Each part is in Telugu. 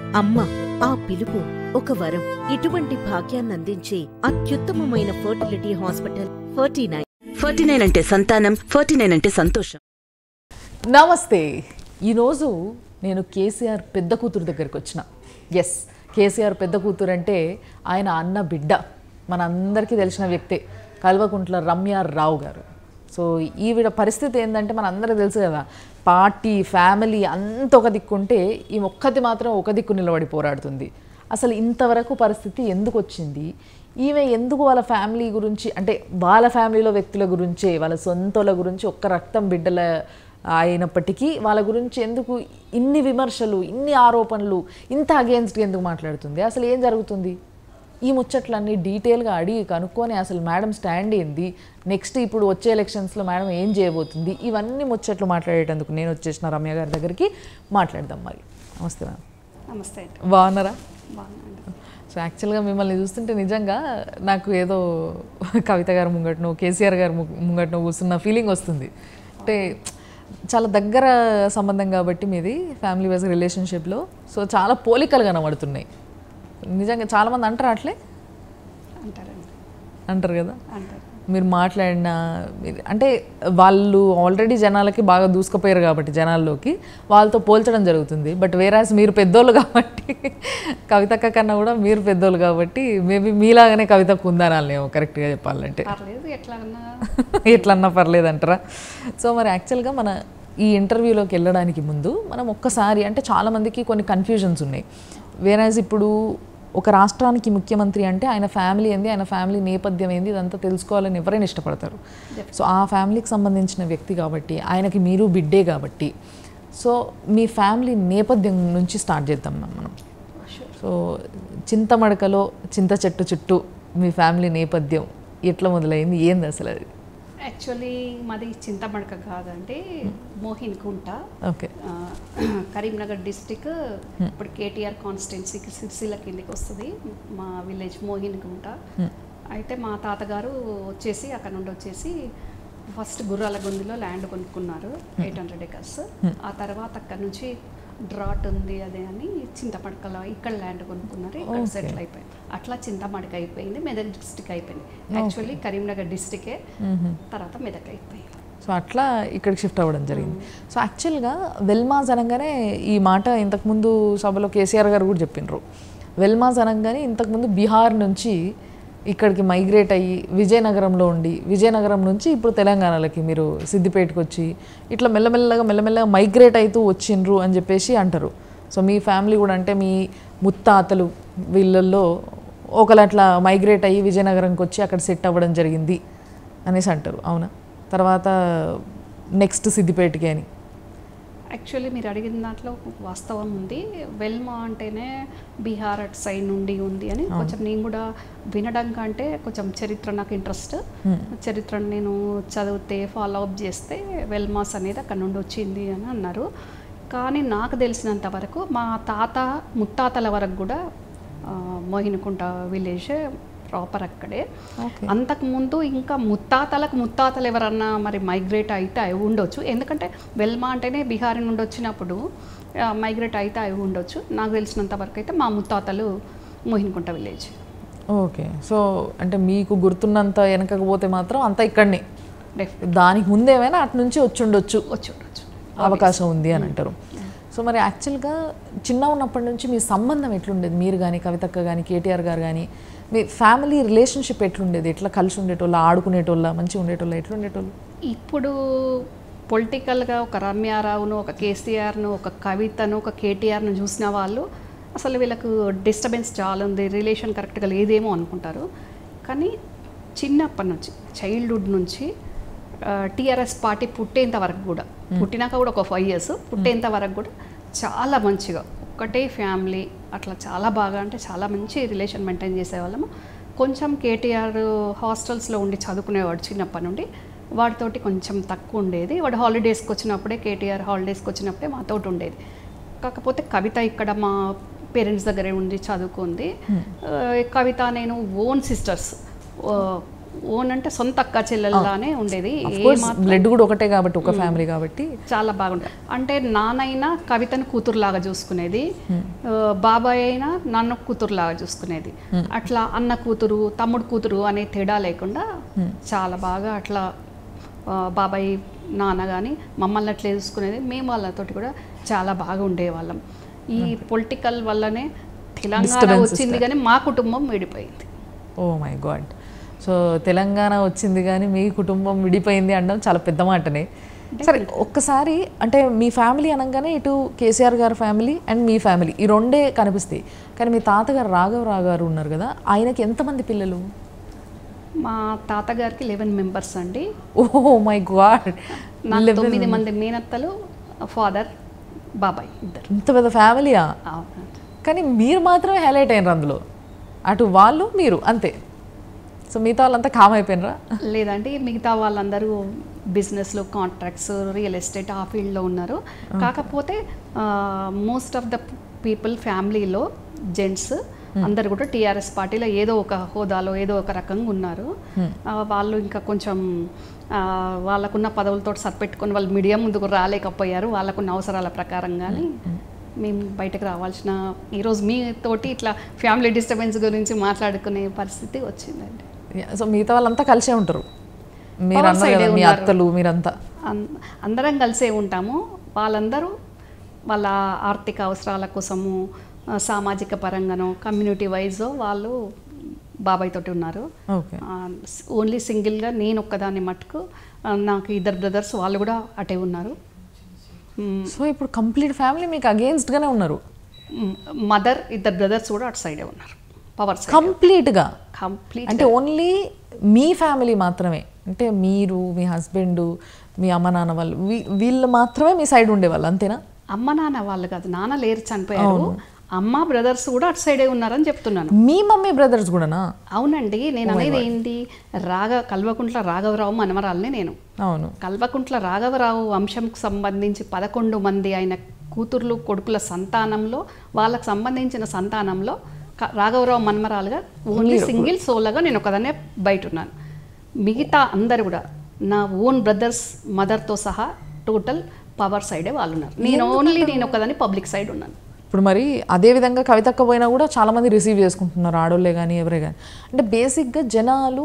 అమ్మ ఆ పిలుపు ఒక వరం ఇటువంటి భాగ్యాన్నందించే అత్యుత్తమమైన fertility hospital forty nine forty nine అంటే సంతానం ఫార్టీ నైన్ అంటే సంతోషం నమస్తే ఈరోజు నేను కేసీఆర్ పెద్ద కూతురు దగ్గరికి వచ్చిన ఎస్ కేసీఆర్ పెద్ద కూతురు అంటే ఆయన అన్న బిడ్డ మనందరికీ తెలిసిన వ్యక్తే కల్వకుంట్ల రమ్య రావు గారు సో ఈవిడ పరిస్థితి ఏంటంటే మన అందరికీ తెలుసు కదా పార్టీ ఫ్యామిలీ అంత ఒక దిక్కుంటే ఈ ఒక్కటి మాత్రం ఒక దిక్కు నిలబడి పోరాడుతుంది అసలు ఇంతవరకు పరిస్థితి ఎందుకు వచ్చింది ఈమె ఎందుకు వాళ్ళ ఫ్యామిలీ గురించి అంటే వాళ్ళ ఫ్యామిలీలో వ్యక్తుల గురించే వాళ్ళ సొంతల గురించి ఒక్క రక్తం బిడ్డల అయినప్పటికీ వాళ్ళ గురించి ఎందుకు ఇన్ని విమర్శలు ఇన్ని ఆరోపణలు ఇంత అగేన్స్ట్ ఎందుకు మాట్లాడుతుంది అసలు ఏం జరుగుతుంది ఈ ముచ్చట్లన్నీ డీటెయిల్గా అడిగి కనుక్కొని అసలు మేడం స్టాండ్ ఏంది నెక్స్ట్ ఇప్పుడు వచ్చే ఎలక్షన్స్లో మేడం ఏం చేయబోతుంది ఇవన్నీ ముచ్చట్లు మాట్లాడేటందుకు నేను వచ్చేసిన రమ్య గారి దగ్గరికి మాట్లాడదాం మరి నమస్తే మ్యామ్ నమస్తే అండి బాగున్నారా బాగున్నాండి సో యాక్చువల్గా మిమ్మల్ని చూస్తుంటే నిజంగా నాకు ఏదో కవిత గారు ముంగటనో కేసీఆర్ గారు ము- ముంగటనో కూర్చున్న ఫీలింగ్ వస్తుంది అంటే చాలా దగ్గర సంబంధం కాబట్టి మీది ఫ్యామిలీ వైజ్ రిలేషన్షిప్లో సో చాలా పోలికలు కనబడుతున్నాయి నిజంగా చాలామంది అంటారు అట్లే అంటారండి అంటారు కదా అంటారు మీరు మాట్లాడిన మీరు- అంటే వాళ్ళు ఆల్రెడీ జనాలకి బాగా దూసుకుపోయారు కాబట్టి జనాల్లోకి వాళ్ళతో పోల్చడం జరుగుతుంది బట్ వేరాస్ మీరు పెద్దోళ్ళు కాబట్టి కవితక్క కన్నా కూడా మీరు పెద్దోళ్ళు కాబట్టి మేబీ మీలాగానే కవితకు ఉందనాలేమో కరెక్ట్గా చెప్పాలంటే పర్లేదు ఎట్లా అన్నా ఎట్లన్నా పర్లేదంటారా సో మరి యాక్చువల్గా మన ఈ ఇంటర్వ్యూలోకి వెళ్ళడానికి ముందు మనం ఒక్కసారి అంటే చాలామందికి కొన్ని కన్ఫ్యూజన్స్ ఉన్నాయి వేరాజ్ ఇప్పుడు ఒక రాష్ట్రానికి ముఖ్యమంత్రి అంటే ఆయన ఫ్యామిలీ ఏంది ఆయన ఫ్యామిలీ నేపథ్యం ఏంది ఇదంతా తెలుసుకోవాలని ఎవరైనా ఇష్టపడతారు సో ఆ ఫ్యామిలీకి సంబంధించిన వ్యక్తి కాబట్టి ఆయనకి మీరు బిడ్డే కాబట్టి సో మీ ఫ్యామిలీ నేపథ్యం నుంచి స్టార్ట్ చేద్దాం మ్యామ్ మనం సో చింతమడకలో చింత చెట్టు చుట్టూ మీ ఫ్యామిలీ నేపథ్యం ఎట్లా మొదలైంది ఏంది అసలు అది యాక్చువల్లీ మాది చింతమడక కాదండి మోహిన్ కుంట ఓకే ఆ, కరీంనగర్ డిస్టిక్ ఇప్పుడు కేటీఆర్ కాన్స్టిట్యున్సీకి సిరిసిల్ల కిందకి వస్తుంది మా విలేజ్ మోహిన్ కుంట అయితే మా తాతగారు వచ్చేసి అక్కడ నుండి వచ్చేసి ఫస్ట్ గుర్రాల గొంతులో ల్యాండ్ కొనుక్కున్నారు ఎయిట్ హండ్రెడ్ ఎకర్స్ ఆ తర్వాత అక్కడ నుంచి డ్రాట్ ఉంది అదే అని చింతమడకలో ఇక్కడ ల్యాండ్ కొనుక్కున్నారు ఇక్కడ సెటిల్ అయిపోయింది అట్లా చింతమడక అయిపోయింది మెదక్ డిస్టిక్ అయిపోయింది యాక్చువల్లీ కరీంనగర్ డిస్టికే తర్వాత మెదక్ అయిపోయింది సో అట్లా ఇక్కడికి షిఫ్ట్ అవ్వడం జరిగింది సో యాక్చువల్గా వెల్మాజ్ అనగానే ఈ మాట ఇంతకుముందు సభలో కేసీఆర్ గారు కూడా చెప్పిండ్రు వెల్మాజ్ అనగానే ఇంతకుముందు బీహార్ నుంచి ఇక్కడికి మైగ్రేట్ అయ్యి విజయనగరంలో ఉండి విజయనగరం నుంచి ఇప్పుడు తెలంగాణలోకి మీరు సిద్దిపేటకి వచ్చి ఇట్లా మెల్లమెల్లగా మెల్లమెల్లగా మైగ్రేట్ అవుతూ వచ్చిండ్రు అని చెప్పేసి అంటారు సో మీ ఫ్యామిలీ కూడా అంటే మీ ముత్తాతలు వీళ్ళల్లో ఒకరు అట్లా మైగ్రేట్ అయ్యి విజయనగరంకి వచ్చి అక్కడ సెట్ అవ్వడం జరిగింది అనేసి అంటారు అవునా తర్వాత నెక్స్ట్ సిద్దిపేటకి అని యాక్చువల్లీ మీరు అడిగిన దాంట్లో వాస్తవం ఉంది వెల్మా అంటేనే బీహార్ అటు సైడ్ నుండి ఉంది అని కొంచెం నేను కూడా వినడం కంటే కొంచెం చరిత్ర నాకు ఇంట్రెస్ట్ చరిత్రను నేను చదివితే ఫాలో అప్ చేస్తే వెల్మాస్ అనేది అక్కడ నుండి వచ్చింది అని అన్నారు కానీ నాకు తెలిసినంత వరకు మా తాత ముత్తాతల వరకు కూడా ఆ, మోహినకుంట విలేజ్ ప్రాపర్ అక్కడే ఓకే అంతకుముందు ఇంకా ముత్తాతలకు ముత్తాతలు ఎవరన్నా మరి మైగ్రేట్ అయితే అయి ఉండొచ్చు ఎందుకంటే వెల్మా అంటేనే బీహార్ నుండి వచ్చినప్పుడు మైగ్రేట్ అయితే అయి ఉండొచ్చు నాకు తెలిసినంత వరకు అయితే మా ముత్తాతలు మోహిన్కుంట విలేజ్ ఓకే సో అంటే మీకు గుర్తున్నంత వెనకపోతే మాత్రం అంతా ఇక్కడనే డెఫ్ దానికి ముందేమైనా అటు నుంచి వచ్చి ఉండొచ్చు వచ్చి ఉండొచ్చు అవకాశం ఉంది అని అంటారు సో మరి యాక్చువల్గా చిన్న ఉన్నప్పటి నుంచి మీ సంబంధం ఎట్లుండేది మీరు కానీ కవితక్క కానీ కేటీఆర్ గారు కానీ మీ ఫ్యామిలీ రిలేషన్షిప్ ఎట్లుండేది ఎట్లా కలిసి ఉండేటోళ్ళ ఆడుకునేటోళ్ళ మంచిగా ఉండేటోళ్ళ ఎట్లుండేటోళ్ళు ఇప్పుడు పొలిటికల్గా ఒక రమ్యారావును ఒక కేసీఆర్ను ఒక కవితను ఒక కేటీఆర్ను చూసిన వాళ్ళు అసలు వీళ్ళకు డిస్టర్బెన్స్ చాలా ఉంది రిలేషన్ కరెక్ట్గా లేదేమో అనుకుంటారు కానీ చిన్నప్పటి నుంచి చైల్డ్హుడ్ నుంచి టీఆర్ఎస్ పార్టీ పుట్టేంత వరకు కూడా పుట్టినాక కూడా ఒక ఫైవ్ ఇయర్స్ పుట్టేంత వరకు కూడా చాలా మంచిగా ఒక్కటే ఫ్యామిలీ అట్లా చాలా బాగా అంటే చాలా మంచి రిలేషన్ మెయింటైన్ చేసేవాళ్ళము కొంచెం కేటీఆర్ హాస్టల్స్లో ఉండి చదువుకునేవాడు చిన్నప్పటి నుండి వాడితోటి కొంచెం తక్కువ ఉండేది వాడు హాలిడేస్కి వచ్చినప్పుడే కేటీఆర్ హాలిడేస్కి వచ్చినప్పుడే మాతోటి ఉండేది కాకపోతే కవిత ఇక్కడ మా పేరెంట్స్ దగ్గరే ఉండి చదువుకుంది ఆ, కవిత నేను ఓన్ సిస్టర్స్ ఓన్ అంటే సొంత అక్క చెల్లెల్లానే ఉండేది ఏ మాత్రం బ్లడ్ కూడా ఒకటే కాబట్టి ఒక ఫ్యామిలీ కాబట్టి చాలా బాగుంటుంది అంటే నానైనా కవితను కూతురులాగా చూసుకునేది ఆ, బాబాయ్ అయినా నన్ను కూతురులాగా చూసుకునేది అట్లా అన్న కూతురు తమ్ముడు కూతురు అనే తేడా లేకుండా చాలా బాగా అట్లా ఆ, బాబాయ్ నాన్న కానీ మమ్మల్ని అట్లే చూసుకునేది మేము వాళ్ళతోటి కూడా చాలా బాగా ఉండేవాళ్ళం ఈ పొలిటికల్ వల్లనే తెలంగాణ Disturbances వచ్చింది కానీ మా కుటుంబం విడిపోయింది oh my god so Telangana వచ్చింది కానీ మీ కుటుంబం విడిపోయింది అనడం చాలా పెద్ద మాటనే సరే ఒక్కసారి అంటే మీ ఫ్యామిలీ అనగానే ఇటు కేసీఆర్ గారి ఫ్యామిలీ అండ్ మీ ఫ్యామిలీ ఈ రెండే కనిపిస్తాయి కానీ మీ తాతగారు రాఘవరావు గారు ఉన్నారు కదా ఆయనకి ఎంతమంది పిల్లలు మా తాతగారికి లెవెన్ మెంబర్స్ అండి ఓ మై గాడ్ నాకు తొమ్మిది మంది మేనత్తలు ఫాదర్ బాబాయ్ ఇద్దరు ఇంత పెద్ద ఫ్యామిలీయా అవునండి కానీ మీరు మాత్రమే హైలైట్ అయినారు అందులో అటు వాళ్ళు మీరు అంతే సో మిగతా వాళ్ళంతా కామ్ అయిపోయినరా లేదంటే మిగతా వాళ్ళందరూ బిజినెస్లో కాంట్రాక్ట్స్ రియల్ ఎస్టేట్ ఆ ఫీల్డ్లో ఉన్నారు కాకపోతే మోస్ట్ ఆఫ్ ద పీపుల్ ఫ్యామిలీలో జెంట్స్ అందరు కూడా టీఆర్ఎస్ పార్టీలో ఏదో ఒక హోదాలో ఏదో ఒక రకంగా ఉన్నారు ఆ, వాళ్ళు ఇంకా కొంచెం ఆ, వాళ్ళకున్న పదవులతో సరిపెట్టుకొని వాళ్ళు మీడియా ముందుకు రాలేకపోయారు వాళ్ళకున్న అవసరాల ప్రకారం కానీ మేము బయటకు రావాల్సిన ఈరోజు మీతోటి ఇట్లా ఫ్యామిలీ డిస్టర్బెన్స్ గురించి మాట్లాడుకునే పరిస్థితి వచ్చిందండి సో మిగతా వాళ్ళంతా కలిసే ఉంటారు మీరు Power అన్నారు side కదా ఏ మీ ఉన్నారు. అత్తలు మీరంతా అన్- అందరం కలిసే ఉంటాము వాళ్ళందరూ వాళ్ళ ఆర్థిక అవసరాల కోసము ఆ, సామాజిక పరంగానో కమ్యూనిటీ వైజ్ వాళ్ళు బాబాయ్ తోటి ఉన్నారు ఓకే ఓన్లీ సింగిల్గా నేను ఒక్కదాన్ని మటుకు ఆ, నాకు ఇద్దరు బ్రదర్స్ వాళ్ళు కూడా అటే ఉన్నారు సో ఇప్పుడు కంప్లీట్ ఫ్యామిలీ మీకు against గానే ఉన్నారు మదర్ ఇద్దరు బ్రదర్స్ కూడా అటు సైడే ఉన్నారు పవర్ సైడ్ కంప్లీట్గా కంప్లీట్ అంటే ఓన్లీ మీ ఫ్యామిలీ మాత్రమే అంటే మీరు మీ హస్బెండ్ మీ అమ్మ నాన్న వాళ్ళు వీ- వీళ్ళు మాత్రమే మీ సైడ్ ఉండేవాళ్ళు అంతేనా అమ్మ నాన్న వాళ్ళు కాదు నాన్న లేరు చనిపోయారు అమ్మ బ్రదర్స్ కూడా అటు సైడే ఉన్నారని చెప్తున్నాను మీ మమ్మీ బ్రదర్స్ కూడానా అవునండి నేను అనేది ఏంటి రాగ కల్వకుంట్ల రాఘవరావు మనమరాల్ని నేను అవును కల్వకుంట్ల రాఘవరావు వంశంకు సంబంధించి పదకొండు మంది ఆయన కూతుర్లు కొడుకుల సంతానంలో వాళ్ళకు సంబంధించిన సంతానంలో క- రాఘవరావు మన్మరాలుగా ఓన్లీ సింగిల్ సోలోగా నేను ఒకదాన్నే బయట ఉన్నాను మిగతా అందరు కూడా నా ఓన్ బ్రదర్స్ మదర్తో సహా టోటల్ పవర్ సైడే వాళ్ళు ఉన్నారు నేను ఓన్లీ నేను ఒకదాన్ని పబ్లిక్ సైడ్ ఉన్నాను ఇప్పుడు మరి అదే విధంగా కవితక్క పోయినా కూడా చాలా మంది రిసీవ్ చేసుకుంటున్నారు ఆడోళ్ళే కానీ ఎవరే కానీ అంటే బేసిక్గా జనాలు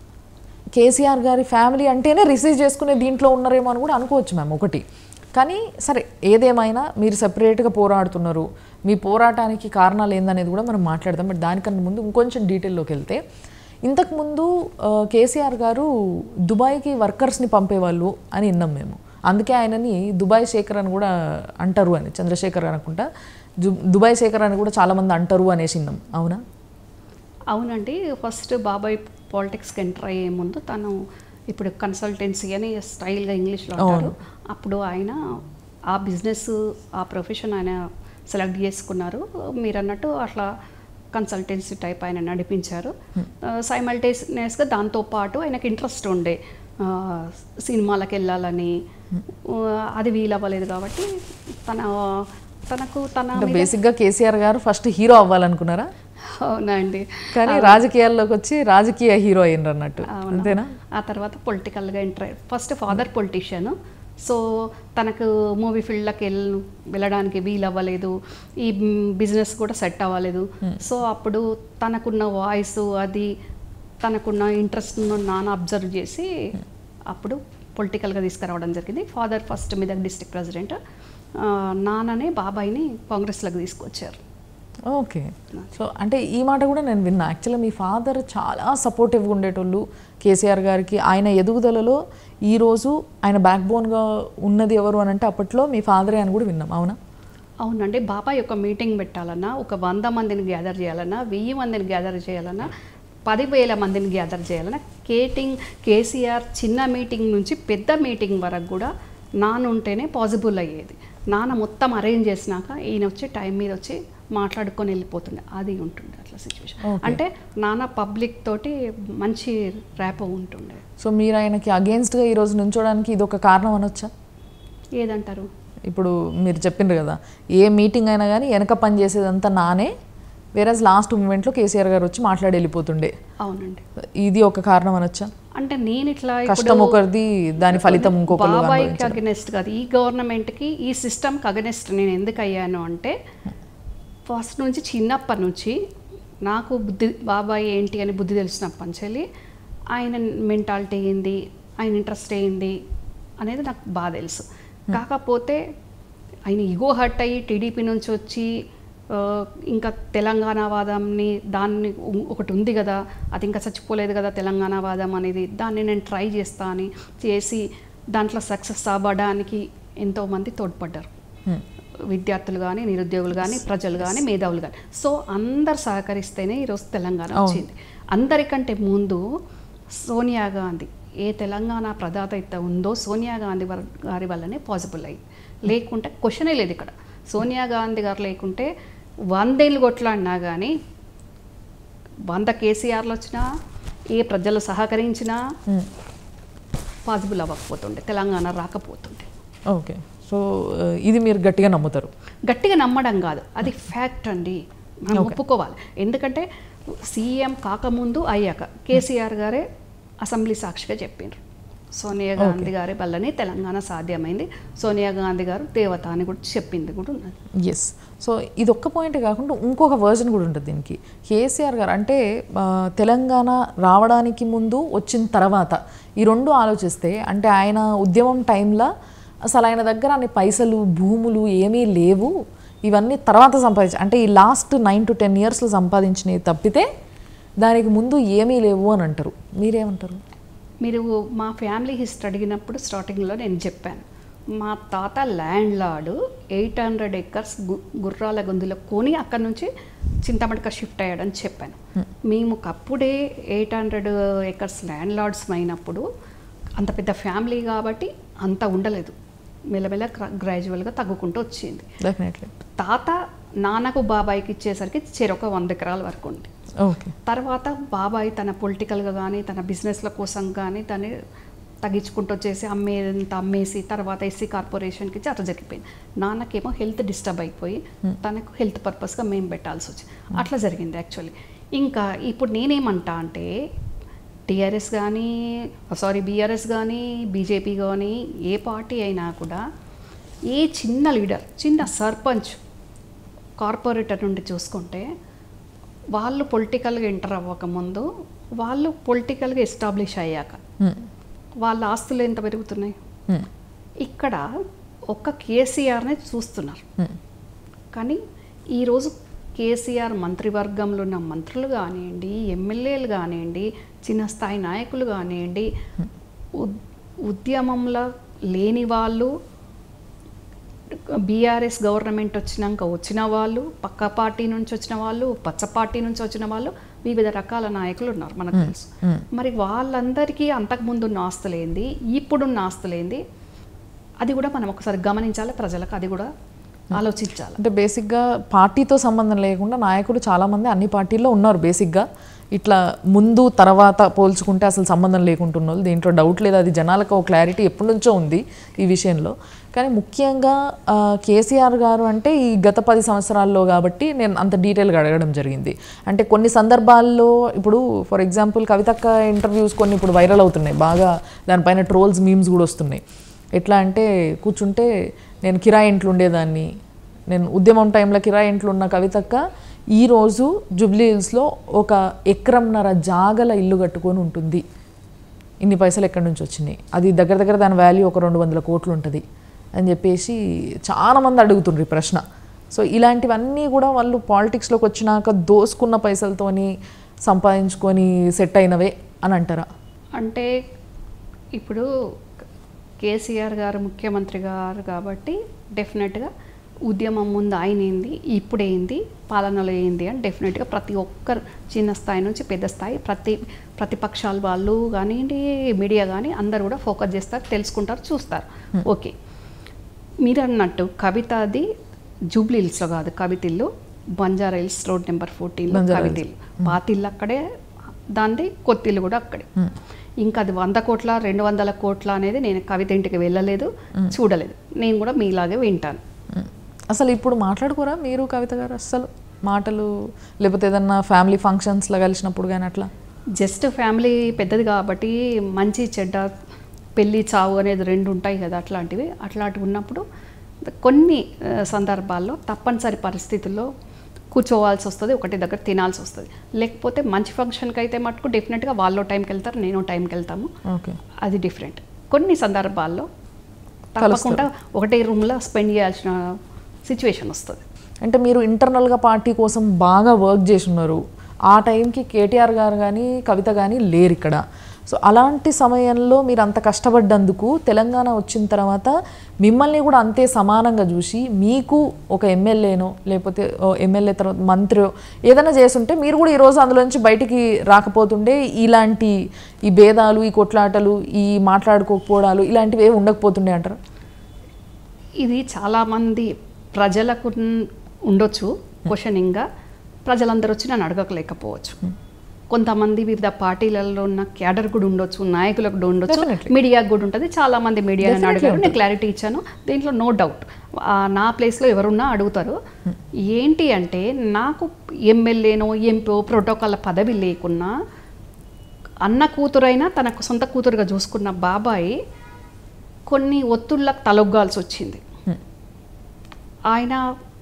కేసీఆర్ గారి ఫ్యామిలీ అంటేనే రిసీవ్ చేసుకునే దీంట్లో ఉన్నారేమో అని కూడా అనుకోవచ్చు మ్యామ్ ఒకటి కానీ సరే ఏదేమైనా మీరు సెపరేట్గా పోరాడుతున్నారు మీ పోరాటానికి కారణాలు ఏందనేది కూడా మనం మాట్లాడదాం బట్ దానికన్నా ముందు ఇంకొంచెం డీటెయిల్లోకి వెళ్తే ఇంతకుముందు ఆ, కేసీఆర్ గారు దుబాయ్కి వర్కర్స్ని పంపేవాళ్ళు అని విన్నాం మేము అందుకే ఆయనని దుబాయ్ శేఖర్ అని కూడా అంటారు అని చంద్రశేఖర్ అనుకుంటా జు- దుబాయ్ శేఖర్ అని కూడా చాలామంది అంటారు అనేసి విన్నాం అవునా అవునండి ఫస్ట్ బాబాయ్ పాలిటిక్స్కి ఎంటర్ అయ్యే ముందు తను ఇప్పుడు కన్సల్టెన్సీ అని స్టైల్గా ఇంగ్లీష్లో అంటారు అప్పుడు ఆయన ఆ బిజినెస్ ఆ ప్రొఫెషన్ ఆయన సెలెక్ట్ చేసుకున్నారు మీరు అన్నట్టు అట్లా కన్సల్టెన్సీ టైప్ ఆయన నడిపించారు సైమల్టేనియస్గా దాంతోపాటు ఆయనకి ఇంట్రెస్ట్ ఉండే ఆ, సినిమాలకు వెళ్ళాలని ఆ, అది వీలవ్వలేదు కాబట్టి తన తనకు తన అంటే మీద- బేసిక్గా కేసీఆర్ గారు ఫస్ట్ హీరో అవ్వాలనుకున్నారా అవునండి కానీ రాజకీయాల్లోకి వచ్చి రాజకీయ హీరో అయ్యిండ్రు అన్నట్టు అవును. అంతేనా ఆ తర్వాత పొలిటికల్గా enter first father politician so తనకు మూవీ ఫీల్డ్లోకి వెళ్ వెళ్ళడానికి వీలు అవ్వలేదు ఈ బిజినెస్ కూడా సెట్ అవ్వలేదు సో అప్పుడు తనకున్న వాయిస్ అది తనకున్న ఇంట్రెస్ట్ నాన్న అబ్జర్వ్ చేసి అప్పుడు పొలిటికల్గా తీసుకురావడం జరిగింది ఫాదర్ ఫస్ట్ మీద డిస్ట్రిక్ట్ ప్రెసిడెంట్ నాన్ననే బాబాయ్ని కాంగ్రెస్లోకి తీసుకొచ్చారు ఓకే సో అంటే ఈ మాట కూడా నేను విన్నా యాక్చువల్గా మీ ఫాదర్ చాలా సపోర్టివ్గా ఉండేటోళ్ళు కేసీఆర్ గారికి ఆయన ఎదుగుదలలో ఈరోజు ఆయన బ్యాక్ బోన్గా ఉన్నది ఎవరు అని అంటే అప్పట్లో మీ ఫాదరే అని కూడా విన్నాం అవునా అవునండి బాబాయ్ ఒక మీటింగ్ పెట్టాలన్నా ఒక వంద మందిని గ్యాదర్ చేయాలన్నా వెయ్యి మందిని గ్యాదర్ చేయాలన్నా పదివేల మందిని గ్యాదర్ చేయాలన్నా కేటింగ్ కేసీఆర్ చిన్న మీటింగ్ నుంచి పెద్ద మీటింగ్ వరకు కూడా నాన్న ఉంటేనే పాసిబుల్ అయ్యేది నాన్న మొత్తం అరేంజ్ చేసినాక ఈయన వచ్చి టైం మీద వచ్చి మాట్లాడుకొని వెళ్ళిపోతుండే అది ఉంటుండే అట్లా సిచ్యువేషన్ అంటే నాన్న పబ్లిక్ తోటి మంచి ర్యాపో ఉంటుండే సో మీరు ఆయనకి అగేన్స్ట్గా ఈరోజు నుంచోడానికి ఇది ఒక కారణం అనొచ్చా ఏదంటారు ఇప్పుడు మీరు చెప్పిండ్రు కదా ఏ మీటింగ్ అయినా కానీ వెనక పని చేసేదంతా నానే వేరే లాస్ట్ మూమెంట్లో కేసీఆర్ గారు వచ్చి మాట్లాడి వెళ్ళిపోతుండే అవునండి ఇది ఒక కారణం అనొచ్చా అంటే నేను ఇట్లా కష్టం ఒకరిది దాని ఫలితం ఇంకొకరు బాబాయ్కి అగనెస్ట్ కాదు ఈ గవర్నమెంట్కి ఈ సిస్టమ్కి అగనెస్ట్ నేను ఎందుకు అయ్యాను అంటే ఫస్ట్ నుంచి చిన్నప్పటి నుంచి నాకు బుద్ధి బాబాయ్ ఏంటి అని బుద్ధి తెలిసినప్పటి నుంచి ఆయన మెంటాలిటీ ఏంది ఆయన ఇంట్రెస్ట్ ఏంది అనేది నాకు బాగా తెలుసు కాకపోతే ఆయన ఇగో హర్ట్ అయ్యి టీడీపీ నుంచి వచ్చి ఆ, ఇంకా తెలంగాణ వాదంని దాన్ని ఉ- ఒకటి ఉంది కదా అది ఇంకా చచ్చిపోలేదు కదా తెలంగాణ వాదం అనేది దాన్ని నేను ట్రై చేస్తా అని చేసి దాంట్లో సక్సెస్ అవ్వడానికి ఎంతోమంది తోడ్పడ్డారు విద్యార్థులు కానీ నిరుద్యోగులు కానీ ప్రజలు కానీ మేధావులు కానీ సో అందరు సహకరిస్తేనే ఈరోజు తెలంగాణ వచ్చింది అందరికంటే ముందు సోనియా గాంధీ ఏ తెలంగాణ ప్రదాత అయితే ఉందో సోనియా గాంధీ వర్- గారి వల్లనే పాసిబుల్ అయ్యింది లేకుంటే క్వశ్చనే లేదు ఇక్కడ సోనియా గాంధీ గారు లేకుంటే వందేళ్ళు కొట్లాడినా కానీ వంద కేసీఆర్లు వచ్చినా ఏ ప్రజలు సహకరించినా పాసిబుల్ అవ్వకపోతుండే తెలంగాణ రాకపోతుండే ఓకే సో ఆ, ఇది మీరు గట్టిగా నమ్ముతారు గట్టిగా నమ్మడం కాదు అది ఫ్యాక్ట్ అండి మనం ఒప్పుకోవాలి ఎందుకంటే సీఎం కాకముందు అయ్యాక కేసీఆర్ గారే అసెంబ్లీ సాక్షిగా చెప్పిండ్రు సోనియా గాంధీ గారి వల్లనే తెలంగాణ సాధ్యమైంది సోనియా గాంధీ గారు దేవత అని కూడా చెప్పింది కూడా ఉన్నది ఎస్ సో ఇది ఒక్క పాయింట్ కాకుండా ఇంకొక వర్జన్ కూడా ఉంటుంది దీనికి కేసీఆర్ గారు అంటే ఆ, తెలంగాణ రావడానికి ముందు వచ్చిన తర్వాత ఈ రెండు ఆలోచిస్తే అంటే ఆయన ఉద్యమం టైంలో అసలు ఆయన దగ్గర అన్ని పైసలు భూములు ఏమీ లేవు ఇవన్నీ తర్వాత సంపాదించి అంటే ఈ లాస్ట్ నైన్ టు టెన్ ఇయర్స్లో సంపాదించినవి తప్పితే దానికి ముందు ఏమీ లేవు అని అంటారు మీరేమంటారు మీరు మా ఫ్యామిలీ హిస్టరీ అడిగినప్పుడు స్టార్టింగ్లో నేను చెప్పాను మా తాత landlord eight hundred acres గుర్రాల గొంతులో కొని అక్కడ నుంచి చింతమడక షిఫ్ట్ అయ్యాడని చెప్పాను మేము అప్పుడే eight hundred acres land lords అయినప్పుడు అంత పెద్ద ఫ్యామిలీ కాబట్టి అంత ఉండలేదు మెల్లమెల్ల గ్రాడ్యువల్గా తగ్గుకుంటూ వచ్చింది డెఫినెట్లీ తాత నాన్నకు బాబాయ్కి ఇచ్చేసరికి చెరొక వంద ఎకరాల వరకు ఉంది ఓకే తర్వాత బాబాయ్ తన పొలిటికల్గా కానీ తన బిజినెస్ల కోసం కానీ దాన్ని తగ్గించుకుంటూ వచ్చేసి అమ్మేదంతా అమ్మేసి తర్వాత ఎస్సీ కార్పొరేషన్కి ఇచ్చి అట్లా జరిగిపోయింది నాన్నకేమో హెల్త్ డిస్టర్బ్ అయిపోయి తనకు హెల్త్ పర్పస్గా మేము పెట్టాల్సి వచ్చింది అట్లా జరిగింది యాక్చువల్లీ ఇంకా ఇప్పుడు నేనేమంటా అంటే టీఆర్ఎస్ కానీ సారీ బీఆర్ఎస్ కానీ బీజేపీ కానీ ఏ పార్టీ అయినా కూడా ఏ చిన్న లీడర్ చిన్న సర్పంచ్ కార్పొరేటర్ నుండి చూసుకుంటే వాళ్ళు పొలిటికల్గా ఎంటర్ అవ్వకముందు వాళ్ళు పొలిటికల్గా ఎస్టాబ్లిష్ అయ్యాక వాళ్ళ ఆస్తులు ఎంత పెరుగుతున్నాయి ఇక్కడ ఒక్క కేసీఆర్నే చూస్తున్నారు కానీ ఈరోజు కేసీఆర్ మంత్రివర్గంలో ఉన్న మంత్రులు కానివ్వండి ఎమ్మెల్యేలు కానివ్వండి చిన్న స్థాయి నాయకులు కానివ్వండి ఉద్- ఉద్యమంలో లేని వాళ్ళు బీఆర్ఎస్ గవర్నమెంట్ వచ్చినాక వచ్చిన వాళ్ళు పక్క పార్టీ నుంచి వచ్చిన వాళ్ళు పచ్చ పార్టీ నుంచి వచ్చిన వాళ్ళు వివిధ రకాల నాయకులు ఉన్నారు మనకు తెలుసు మరి వాళ్ళందరికీ అంతకుముందు ఉన్న ఆస్తులేంది ఇప్పుడున్న ఆస్తులేంది అది కూడా మనం ఒకసారి గమనించాలి ప్రజలకు అది కూడా ఆలోచించాలి అంటే బేసిక్గా పార్టీతో సంబంధం లేకుండా నాయకులు చాలామంది అన్ని పార్టీల్లో ఉన్నారు బేసిక్గా ఇట్లా ముందు తర్వాత పోల్చుకుంటే అసలు సంబంధం లేకుంటున్న వాళ్ళు దీంట్లో డౌట్ లేదు అది జనాలకు ఒక క్లారిటీ ఎప్పటి నుంచో ఉంది ఈ విషయంలో కానీ ముఖ్యంగా ఆ, కేసీఆర్ గారు అంటే ఈ గత పది సంవత్సరాల్లో కాబట్టి నేను అంత డీటెయిల్గా అడగడం జరిగింది అంటే కొన్ని సందర్భాల్లో ఇప్పుడు ఫర్ ఎగ్జాంపుల్ కవితక్క ఇంటర్వ్యూస్ కొన్ని ఇప్పుడు వైరల్ అవుతున్నాయి బాగా దానిపైన ట్రోల్స్ మీమ్స్ కూడా వస్తున్నాయి ఎట్లా అంటే కూర్చుంటే నేను కిరాయి ఇంట్లో ఉండేదాన్ని నేను ఉద్యమం టైంలో కిరాయి ఇంట్లో ఉన్న కవితక్క ఈరోజు జూబ్లీ హిల్స్లో ఒక ఎకరంన్నర జాగల ఇల్లు కట్టుకొని ఉంటుంది ఇన్ని పైసలు ఎక్కడి నుంచి వచ్చినాయి అది దగ్గర దగ్గర దాని వాల్యూ ఒక రెండు వందల కోట్లు ఉంటుంది అని చెప్పేసి చాలామంది అడుగుతుండ్రు ఈ ప్రశ్న సో ఇలాంటివన్నీ కూడా వాళ్ళు పాలిటిక్స్లోకి వచ్చినాక దోసుకున్న పైసలతోని సంపాదించుకొని సెట్ అయినవే అని అంటారా అంటే ఇప్పుడు కేసీఆర్ గారు ముఖ్యమంత్రి గారు కాబట్టి డెఫినెట్గా ఉద్యమం ముందు ఆయన ఏంది ఇప్పుడు ఏంది పాలనలో ఏంది అని డెఫినెట్గా ప్రతి ఒక్కరు చిన్న స్థాయి నుంచి పెద్ద స్థాయి ప్రతి ప్రతిపక్షాల వాళ్ళు కానివ్వండి మీడియా కానీ అందరు కూడా ఫోకస్ చేస్తారు తెలుసుకుంటారు చూస్తారు ఓకే మీరు అన్నట్టు కవిత అది జూబ్లీ హిల్స్లో కాదు కవిత ఇల్లు బంజారా హిల్స్ రోడ్ నెంబర్ ఫోర్టీన్లో బంజారా కవిత ఇల్లు పాత ఇల్లు అక్కడే దాంది కొత్త ఇల్లు కూడా అక్కడే ఇంకా అది వంద కోట్ల రెండు వందల కోట్ల అనేది నేను కవిత ఇంటికి వెళ్ళలేదు చూడలేదు నేను కూడా మీలాగే వింటాను మ్. అసలు ఇప్పుడు మాట్లాడుకోరా మీరు కవిత గారు అస్సలు మాటలు లేకపోతే ఏదన్నా ఫ్యామిలీ ఫంక్షన్స్లో కలిసినప్పుడు కానీ అట్లా జస్ట్ ఫ్యామిలీ పెద్దది కాబట్టి మంచి చెడ్డ పెళ్ళి చావు అనేది రెండు ఉంటాయి కదా అట్లాంటివి అట్లాంటివి ఉన్నప్పుడు కొన్ని ఆ, సందర్భాల్లో తప్పనిసరి పరిస్థితుల్లో కూర్చోవాల్సి వస్తుంది ఒకటి దగ్గర తినాల్సి వస్తుంది లేకపోతే మంచి ఫంక్షన్కి అయితే మటుకు డెఫినెట్గా వాళ్ళు టైంకి వెళ్తారు నేను టైంకి వెళ్తాము ఓకే అది డిఫరెంట్ కొన్ని సందర్భాల్లో తప్పకుండా ఒకటే రూమ్లో స్పెండ్ చేయాల్సిన సిచ్యువేషన్ వస్తుంది అంటే మీరు ఇంటర్నల్గా పార్టీ కోసం బాగా వర్క్ చేసి ఉన్నారు ఆ టైంకి కేటీఆర్ గారు కానీ కవిత కానీ లేరు ఇక్కడ సో అలాంటి సమయంలో మీరు అంత కష్టపడ్డందుకు తెలంగాణ వచ్చిన తర్వాత మిమ్మల్ని కూడా అంతే సమానంగా చూసి మీకు ఒక ఎమ్మెల్యేనో లేకపోతే ఎమ్మెల్యే తర్వాత మంత్రి ఏదైనా చేసుంటే మీరు కూడా ఈరోజు అందులో నుంచి బయటికి రాకపోతుండే ఇలాంటి ఈ భేదాలు ఈ కొట్లాటలు ఈ మాట్లాడుకోకపోవడాలు ఇలాంటివి ఏమి ఉండకపోతుండే అంటారు ఇది చాలామంది ప్రజలకు ఉన్- ఉండొచ్చు క్వశ్చనింగ్గా ప్రజలందరూ వచ్చి నన్ను అడగలేకపోవచ్చు కొంతమంది వివిధ పార్టీలలో ఉన్న క్యాడర్ కూడా ఉండొచ్చు నాయకులకు కూడా ఉండొచ్చు Definitely. మీడియాకు కూడా ఉంటుంది చాలా మంది మీడియా Definitely అడిగారు నేను ఉంటుంది. క్లారిటీ ఇచ్చాను దీంట్లో నో డౌట్ నా ప్లేస్లో ఎవరున్నా అడుగుతారు ఏంటి అంటే నాకు ఎమ్మెల్యేనో ఎంపో ప్రోటోకాల్ పదవి లేకున్నా అన్న కూతురైనా తనకు సొంత కూతురుగా చూసుకున్న బాబాయి కొన్ని ఒత్తుళ్ళకు తలొగ్గాల్సి వచ్చింది ఆయన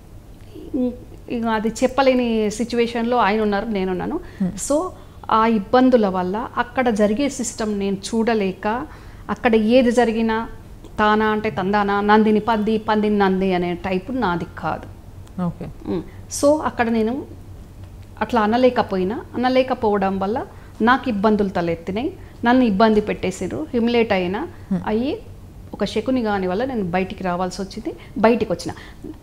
ఇం- ఇక అది చెప్పలేని సిచ్యువేషన్లో ఆయన ఉన్నారు నేనున్నాను సో ఆ ఇబ్బందుల వల్ల అక్కడ జరిగే సిస్టమ్ నేను చూడలేక అక్కడ ఏది జరిగినా తానా అంటే తందానా నందిని పంది పందిని నంది అనే టైపు నాది కాదు ఓకే ఉమ్. సో అక్కడ నేను అట్లా అనలేకపోయినా అనలేకపోవడం వల్ల నాకు ఇబ్బందులు తలెత్తినాయి నన్ను ఇబ్బంది పెట్టేసారు హ్యూమిలేట్ అయినా అయ్యి ఒక శకుని కాని వల్ల నేను బయటికి రావాల్సి వచ్చింది బయటికి వచ్చిన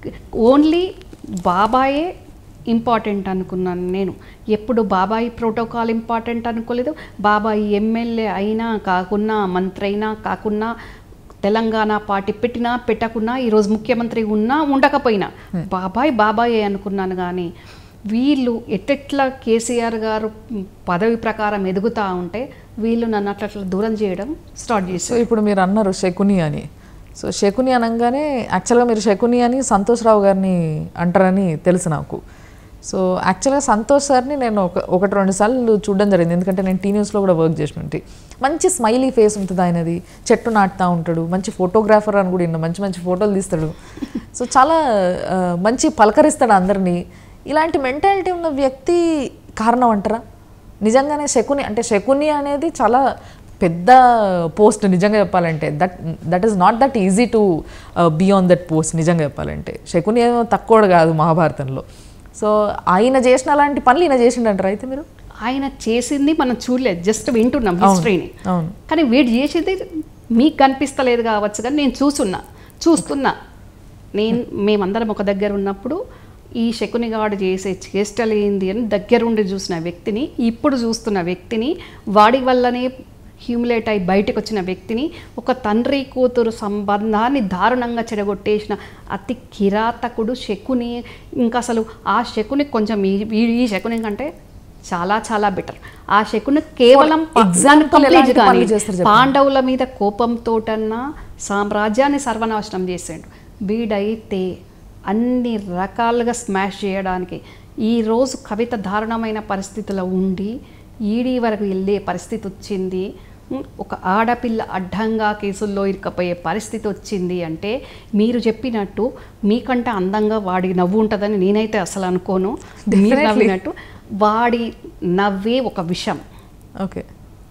ఓన్లీ బాబాయే ఇంపార్టెంట్ అనుకున్నాను నేను ఎప్పుడు బాబాయి ప్రోటోకాల్ ఇంపార్టెంట్ అనుకోలేదు బాబాయి ఎమ్మెల్యే అయినా కాకున్నా మంత్రి అయినా కాకున్నా తెలంగాణ పార్టీ పెట్టినా పెట్టకున్నా ఈరోజు ముఖ్యమంత్రి ఉన్నా ఉండకపోయినా బాబాయ్ బాబాయే అనుకున్నాను కానీ వీళ్ళు ఎట్టెట్లా కేసీఆర్ గారు పదవి ప్రకారం ఎదుగుతూ ఉంటే వీళ్ళు నన్ను అట్లా అట్లా దూరం చేయడం స్టార్ట్ సో చేశారు ఇప్పుడు మీరు అన్నారు శకుని అని సో శకుని అనగానే యాక్చువల్గా మీరు శకుని అని సంతోష్ రావు గారిని అంటారని తెలుసు నాకు సో యాక్చువల్గా సంతోష్ సార్ని నేను ఒక ఒకటి రెండు సార్లు చూడడం జరిగింది ఎందుకంటే నేను టీ న్యూస్లో కూడా వర్క్ చేసినట్టు మంచి స్మైలీ ఫేస్ ఉంటుంది ఆయనది చెట్టు నాటుతూ ఉంటాడు మంచి ఫోటోగ్రాఫర్ అని కూడా విన్నా మంచి మంచి ఫోటోలు తీస్తాడు సో చాలా ఆ, మంచి పలకరిస్తాడు అందరినీ ఇలాంటి మెంటాలిటీ ఉన్న వ్యక్తి కారణం అంటారా నిజంగానే శకుని అంటే శకుని అనేది చాలా పెద్ద పోస్ట్ నిజంగా చెప్పాలంటే that that is not that easy to be on that post నిజంగా చెప్పాలంటే శకుని ఏమో తక్కువ కాదు మహాభారతంలో సో ఆయన చేసిన అలాంటి పనులు ఈయన చేసిండంటారు అయితే మీరు ఆయన చేసింది మనం చూడలేదు జస్ట్ వింటున్నాం హిస్టరీని అవును కానీ వీడు చేసేది మీకు కనిపిస్తలేదు కావచ్చు కానీ నేను చూసున్నా చూస్తున్నా నేను మేమందరం ఒక దగ్గర ఉన్నప్పుడు ఈ శకునిగాడు చేసే చేష్టలు ఏంది అని దగ్గరుండి చూసిన వ్యక్తిని ఇప్పుడు చూస్తున్న వ్యక్తిని వాడి వల్లనే హ్యూమిలేట్ అయి బయటకు వచ్చిన వ్యక్తిని ఒక తండ్రి కూతురు సంబంధాన్ని దారుణంగా చెడగొట్టేసిన అతి కిరాతకుడు శకుని ఇంకా అసలు ఆ శకుని కొంచెం ఈ ఈ- ఈ శకుని కంటే చాలా చాలా బెటర్ ఆ శకుని కేవలం Example ఎలాంటి complete పనులు గానే చేస్తారు చెప్పండి. పాండవుల మీద కోపంతోటన్నా సామ్రాజ్యాన్ని సర్వనాశనం చేసాడు వీడైతే అన్ని రకాలుగా స్మాష్ చేయడానికి ఈరోజు కవిత దారుణమైన పరిస్థితిలో ఉండి ఈడీ వరకు వెళ్ళే పరిస్థితి వచ్చింది ఉం, ఒక ఆడపిల్ల అడ్డంగా కేసుల్లో ఇరుకపోయే పరిస్థితి వచ్చింది అంటే మీరు చెప్పినట్టు మీకంటే అందంగా వాడి నవ్వు ఉంటుందని నేనైతే అసలు అనుకోను మీరు Definitely. నవ్వినట్టు వాడి నవ్వే ఒక విషం ఓకే